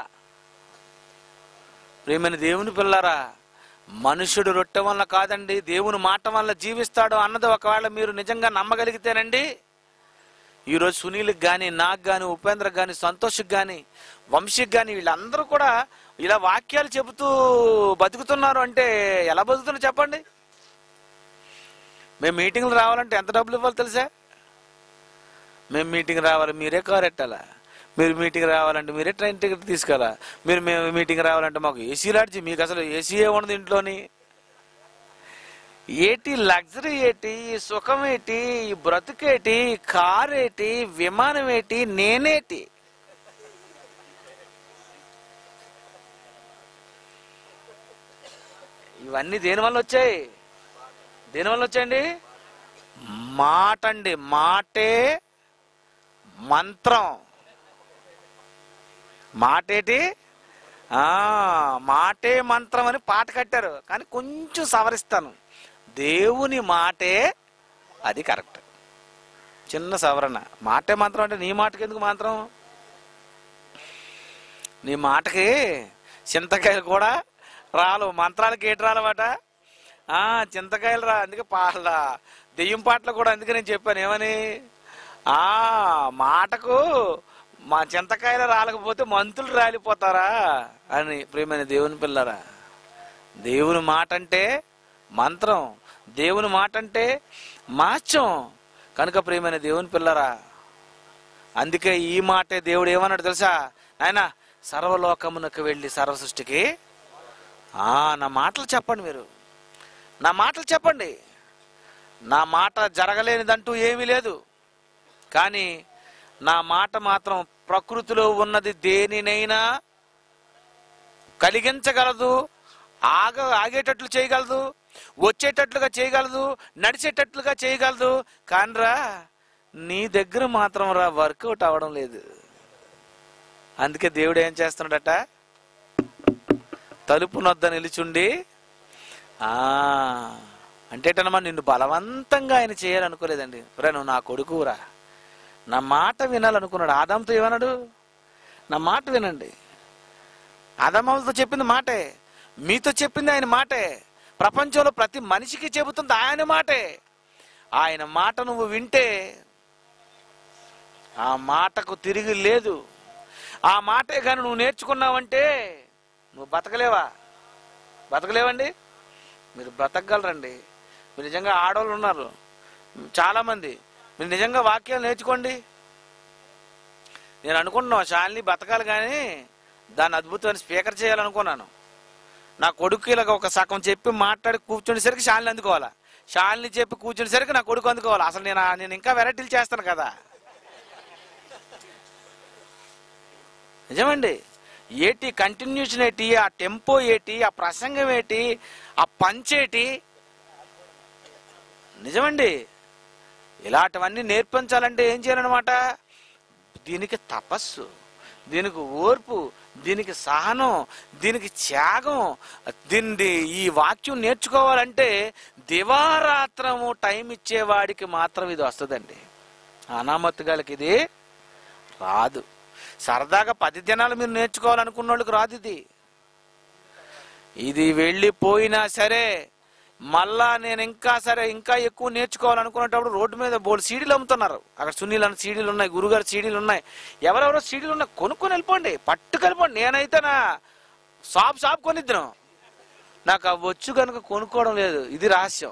ప్రేమైన దేవుని పిల్లారా మనుషుడు రొట్టె వల్ల కాదండి దేవుని మాట వల్ల జీవిస్తాడు అన్నది ఒకవేళ మీరు నిజంగా నమ్మగలిగితేనండి ఈరోజు సునీల్కి కానీ నాకు కానీ ఉపేంద్రకు కానీ సంతోష్కి కానీ వంశీకి కానీ వీళ్ళందరూ కూడా ఇలా వాక్యాలు చెబుతూ బతుకుతున్నారు అంటే ఎలా బతుకుతున్నారు చెప్పండి మేము మీటింగ్లు రావాలంటే ఎంత డబ్బులు ఇవ్వాలి తెలుసా మేము మీటింగ్ రావాలి మీరే కార్ ఎట్టాలా మీరు మీటింగ్ రావాలంటే మీరే ట్రైన్ టికెట్ తీసుకెళ్ళా మీరు మేము మీటింగ్ రావాలంటే మాకు ఏసీ లాడ్జి మీకు అసలు ఏసీయే ఉండదు ఇంట్లోని ఏటి లగ్జరీ ఏటి ఈ సుఖం ఏటి ఈ బ్రతుకేటి ఈ కార్ ఏటి విమానం ఏటి నేనేటి ఇవన్నీ దేని వల్ల వచ్చాయి దేని వల్ల వచ్చాయండి మాట అండి మాటే మంత్రం మాటేటి ఆ మాటే మంత్రం అని పాట కట్టారు కానీ కొంచెం సవరిస్తాను దేవుని మాటే అది కరెక్ట్ చిన్న సవరణ మాటే మంత్రం అంటే నీ మాటకి ఎందుకు మంత్రం నీ మాటకి చింతకాయలు కూడా రాలు మంత్రాలకి ఏటి రాలవాట ఆ చింతకాయలు రా అందుకే పాల దెయ్యం పాటలు కూడా అందుకే నేను చెప్పాను ఏమని ఆ మాటకు మా చింతకాయలు రాలకపోతే మంతులు రాలిపోతారా అని ప్రియమైన దేవుని పిల్లరా దేవుని మాట అంటే మంత్రం దేవుని మాట అంటే మాత్యం కనుక ప్రియమైన దేవుని పిల్లరా అందుకే ఈ మాటే దేవుడు ఏమన్నాడు తెలుసా ఆయన సర్వలోకమునకు వెళ్ళి సర్వ సృష్టికి ఆ నా మాటలు చెప్పండి మీరు నా మాటలు చెప్పండి నా మాట జరగలేనిదంటూ ఏమీ లేదు కానీ నా మాట మాత్రం ప్రకృతిలో ఉన్నది దేనినైనా కలిగించగలదు ఆగ ఆగేటట్లు చేయగలదు వచ్చేటట్లుగా చేయగలదు నడిచేటట్లుగా చేయగలదు కానరా నీ దగ్గర మాత్రం రా వర్కౌట్ అవ్వడం లేదు అందుకే దేవుడు ఏం చేస్తున్నాడట తలుపు నొద్ద నిలుచుండి ఆ అంటేటనమా నిన్ను బలవంతంగా ఆయన చేయాలనుకోలేదండి రా నువ్వు నా కొడుకురా నా మాట వినాలనుకున్నాడు ఆదాంతో ఏమన్నాడు నా మాట వినండి ఆదామతో చెప్పింది మాటే మీతో చెప్పింది ఆయన మాటే ప్రపంచంలో ప్రతి మనిషికి చెబుతుంది ఆయన మాటే ఆయన మాట నువ్వు వింటే ఆ మాటకు తిరిగి లేదు ఆ మాటే కానీ నువ్వు నేర్చుకున్నావంటే నువ్వు బతకలేవా బతకలేవండి మీరు బ్రతకగలరండి మీరు నిజంగా ఆడవాళ్ళు ఉన్నారు చాలామంది మీరు నిజంగా వాక్యాలు నేర్చుకోండి నేను అనుకుంటున్నాను శాలిని బతకాలి కానీ దాన్ని అద్భుతమైన స్పీకర్ చేయాలనుకున్నాను నా కొడుకు ఇలాగ ఒక సగం చెప్పి మాట్లాడి కూర్చునేసరికి శాలిని అందుకోవాలా శాలిని చెప్పి కూర్చునేసరికి నా కొడుకు అందుకోవాలి అసలు నేను ఆ- నేను ఇంకా వెరైటీలు చేస్తాను కదా నిజమండి ఏటి కంటిన్యూషన్ ఏంటి ఆ టెంపో ఏటి ఆ ప్రసంగం ఏంటి ఆ పంచేటి నిజమండి ఇలాంటివన్నీ నేర్పించాలంటే ఏం చేయాలన్నమాట దీనికి తపస్సు దీనికి ఓర్పు దీనికి సహనం దీనికి త్యాగం దీన్ని ఈ వాక్యం నేర్చుకోవాలంటే దివారాత్రము టైం ఇచ్చేవాడికి మాత్రం ఇది వస్తుందండి అనామత్తుగాలకి ఇది రాదు సరదాగా పది దినాలు మీరు నేర్చుకోవాలనుకున్న వాళ్ళకి రాదు ఇది ఇది వెళ్ళిపోయినా సరే మళ్ళా నేను ఇంకా సరే ఇంకా ఎక్కువ నేర్చుకోవాలనుకునేటప్పుడు రోడ్డు మీద బోల్డ్ సీడీలు అమ్ముతున్నారు అక్కడ సునీల్ అన్న సీడీలు ఉన్నాయి గురుగారు సీడీలు ఉన్నాయి ఎవరెవరో సీడీలు ఉన్నాయి కొనుక్కొని వెళ్ళిపోండి పట్టుకెళ్ళిపోండి నేనైతే నా షాప్ షాప్ కొనిద్దాం నాకు అవి వచ్చు కనుక కొనుక్కోవడం లేదు ఇది రహస్యం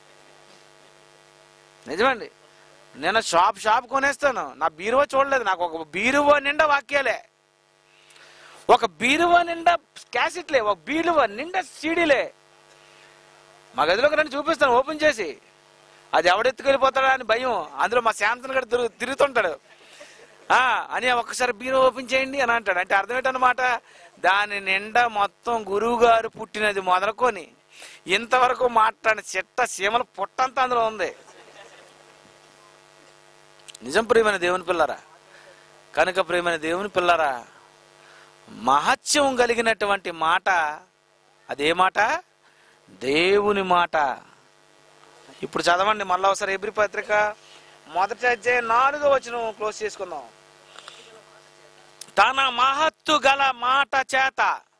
నిజమండి నేను షాప్ షాప్ కొనేస్తాను నా బీరువా చూడలేదు నాకు ఒక బీరువా నిండా వాక్యాలే ఒక బీరువా నిండా క్యాసెట్లే ఒక బీరువా నిండా సీడీలే మా గదిలోకి రండి చూపిస్తాను ఓపెన్ చేసి అది ఎవడెత్తుకెళ్ళిపోతాడా అని భయం అందులో మా శాంతన్ గడు తిరుగు తిరుగుతుంటాడు ఆ అని ఒక్కసారి బీరో ఓపెన్ చేయండి అని అంటాడు అంటే అర్థం ఏంటన్నమాట దాని నిండా మొత్తం గురువు గారు పుట్టినది మొదలుకొని ఇంతవరకు మాట్లాడిన చెట్ట సీమల పుట్టంతా అందులో ఉంది నిజం ప్రియమైన దేవుని పిల్లరా కనుక ప్రియమైన దేవుని పిల్లరా మహత్యం కలిగినటువంటి మాట అదే మాట దేవుని మాట ఇప్పుడు చదవండి మళ్ళా ఒకసారి ఎబ్రి పత్రిక మొదటి అధ్యాయం నాలుగో వచ్చిన క్లోజ్ చేసుకుందాం తన మహత్తు గల మాట చేత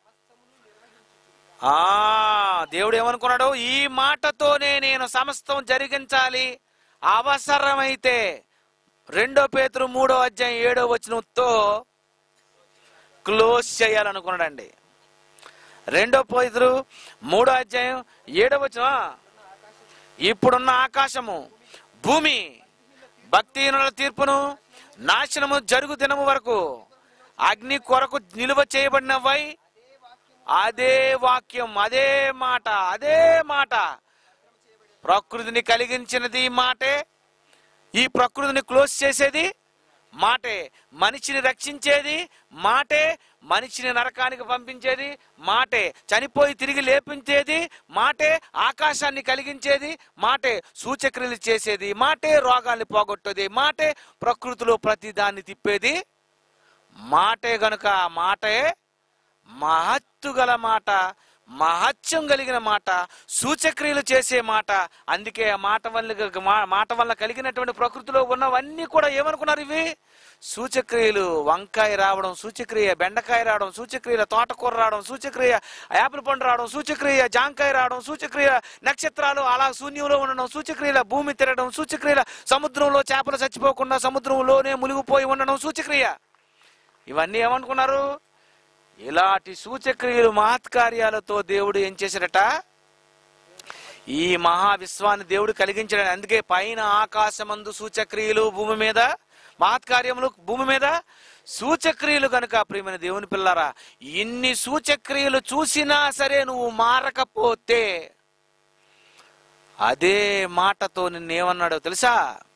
ఆ దేవుడు ఏమనుకున్నాడు ఈ మాటతోనే నేను సమస్తం జరిగించాలి అవసరమైతే రెండో పేతురు మూడో అధ్యాయం ఏడో వచనంతో క్లోజ్ చేయాలనుకున్నాడండి రెండో పేతురు మూడో అధ్యాయం ఏడో వచనం ఇప్పుడున్న ఆకాశము భూమి భక్తిహీనుల తీర్పును నాశనము జరుగు దినము వరకు అగ్ని కొరకు నిలువ చేయబడినవై అదే వాక్యం అదే మాట అదే మాట ప్రకృతిని కలిగించినది ఈ మాటే ఈ ప్రకృతిని క్లోజ్ చేసేది మాటే మనిషిని రక్షించేది మాటే మనిషిని నరకానికి పంపించేది మాటే చనిపోయి తిరిగి లేపించేది మాటే ఆకాశాన్ని కలిగించేది మాటే సూచక్రియలు చేసేది మాటే రోగాల్ని పోగొట్టేది మాటే ప్రకృతిలో ప్రతి దాన్ని తిప్పేది మాటే గనుక ఆ మాటే మహత్తు గల మాట మహత్యం కలిగిన మాట సూచక్రియలు చేసే మాట అందుకే ఆ మాట వల్ల మా- మాట వల్ల కలిగినటువంటి ప్రకృతిలో ఉన్నవన్నీ కూడా ఏమనుకున్నారు ఇవి సూచక్రియలు వంకాయ రావడం సూచక్రియ బెండకాయ రావడం సూచక్రియ తోటకూర రావడం సూచక్రియ యాపిల్ పండు రావడం సూచక్రియ జాంకాయ రావడం సూచక్రియ నక్షత్రాలు అలా శూన్యంలో ఉండడం సూచక్రియల భూమి తిరగడం సూచక్రియల సముద్రంలో చేపలు చచ్చిపోకుండా సముద్రంలోనే మునిగిపోయి ఉండడం సూచక్రియ ఇవన్నీ ఏమనుకున్నారు ఇలాంటి సూచక్రియలు మహత్కార్యాలతో దేవుడు ఏం చేశాడట ఈ మహావిశ్వాన్ని దేవుడు కలిగించాడు అందుకే పైన ఆకాశమందు సూచక్రియలు భూమి మీద మహత్కార్యములు భూమి మీద సూచక్రియలు కనుక ప్రియమైన దేవుని పిల్లరా ఇన్ని సూచక్రియలు చూసినా సరే నువ్వు మారకపోతే అదే మాటతో నిన్నేమన్నాడో తెలుసా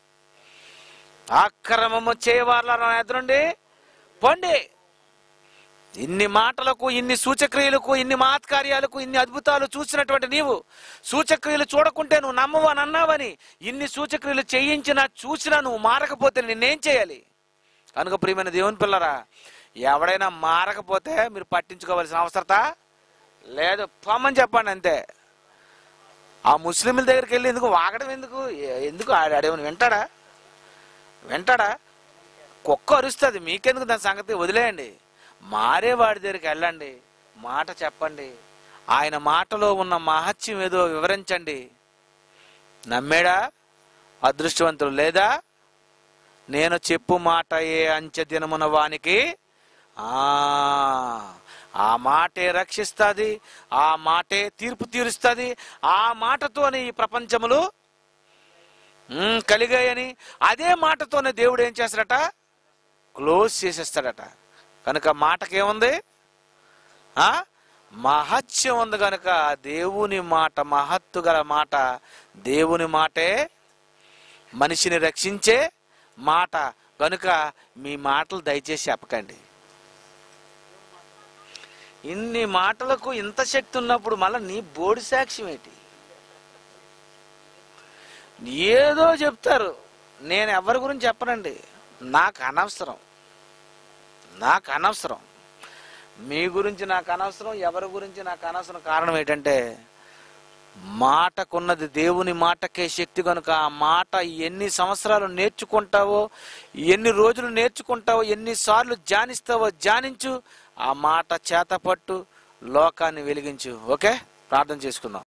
అక్రమము చేయవాళ్ళ నా ఎదురండి పొండి ఇన్ని మాటలకు ఇన్ని సూచక్రియలకు ఇన్ని మహత్కార్యాలకు ఇన్ని అద్భుతాలు చూసినటువంటి నీవు సూచక్రియలు చూడకుంటే నువ్వు నమ్మవని అన్నావని ఇన్ని సూచక్రియలు చేయించినా చూసినా నువ్వు మారకపోతే నిన్నేం చేయాలి కనుక ప్రియమైన దేవుని పిల్లరా ఎవడైనా మారకపోతే మీరు పట్టించుకోవాల్సిన అవసరత లేదు పొమ్మని చెప్పండి అంతే ఆ ముస్లింల దగ్గరికి వెళ్ళి ఎందుకు వాగడం ఎందుకు ఏ- ఎందుకు ఆడ- ఆడేమని వింటాడా వింటాడా కుక్క అరుస్తుంది మీకెందుకు దాని సంగతి వదిలేయండి మారేవాడి దగ్గరికి వెళ్ళండి మాట చెప్పండి ఆయన మాటలో ఉన్న మహత్యం ఏదో వివరించండి నమ్మేడా అదృష్టవంతుడు లేదా నేను చెప్పు మాట ఏ అంచె దినమున వానికి ఆ ఆ మాటే రక్షిస్తుంది ఆ మాటే తీర్పు తీరుస్తుంది ఆ మాటతోనే ఈ ప్రపంచములు ఉమ్, కలిగాయని అదే మాటతోనే దేవుడు ఏం చేస్తాడట క్లోజ్ చేసేస్తాడట కనుక మాటకేముంది ఆ మహత్యం ఉంది కనుక దేవుని మాట మహత్తు గల మాట దేవుని మాటే మనిషిని రక్షించే మాట కనుక మీ మాటలు దయచేసి చెప్పకండి ఇన్ని మాటలకు ఇంత శక్తి ఉన్నప్పుడు మళ్ళీ నీ బోడి సాక్ష్యం ఏంటి ఏదో చెప్తారు నేను ఎవరి గురించి చెప్పనండి నాకు అనవసరం నాకు అనవసరం మీ గురించి నాకు అనవసరం ఎవరి గురించి నాకు అనవసరం కారణం ఏంటంటే మాటకున్నది దేవుని మాటకే శక్తి కనుక ఆ మాట ఎన్ని సంవత్సరాలు నేర్చుకుంటావో ఎన్ని రోజులు నేర్చుకుంటావో ఎన్నిసార్లు ధ్యానిస్తావో ధ్యానించు ఆ మాట చేతపట్టు లోకాన్ని వెలిగించు ఓకే ప్రార్థన చేసుకుందాం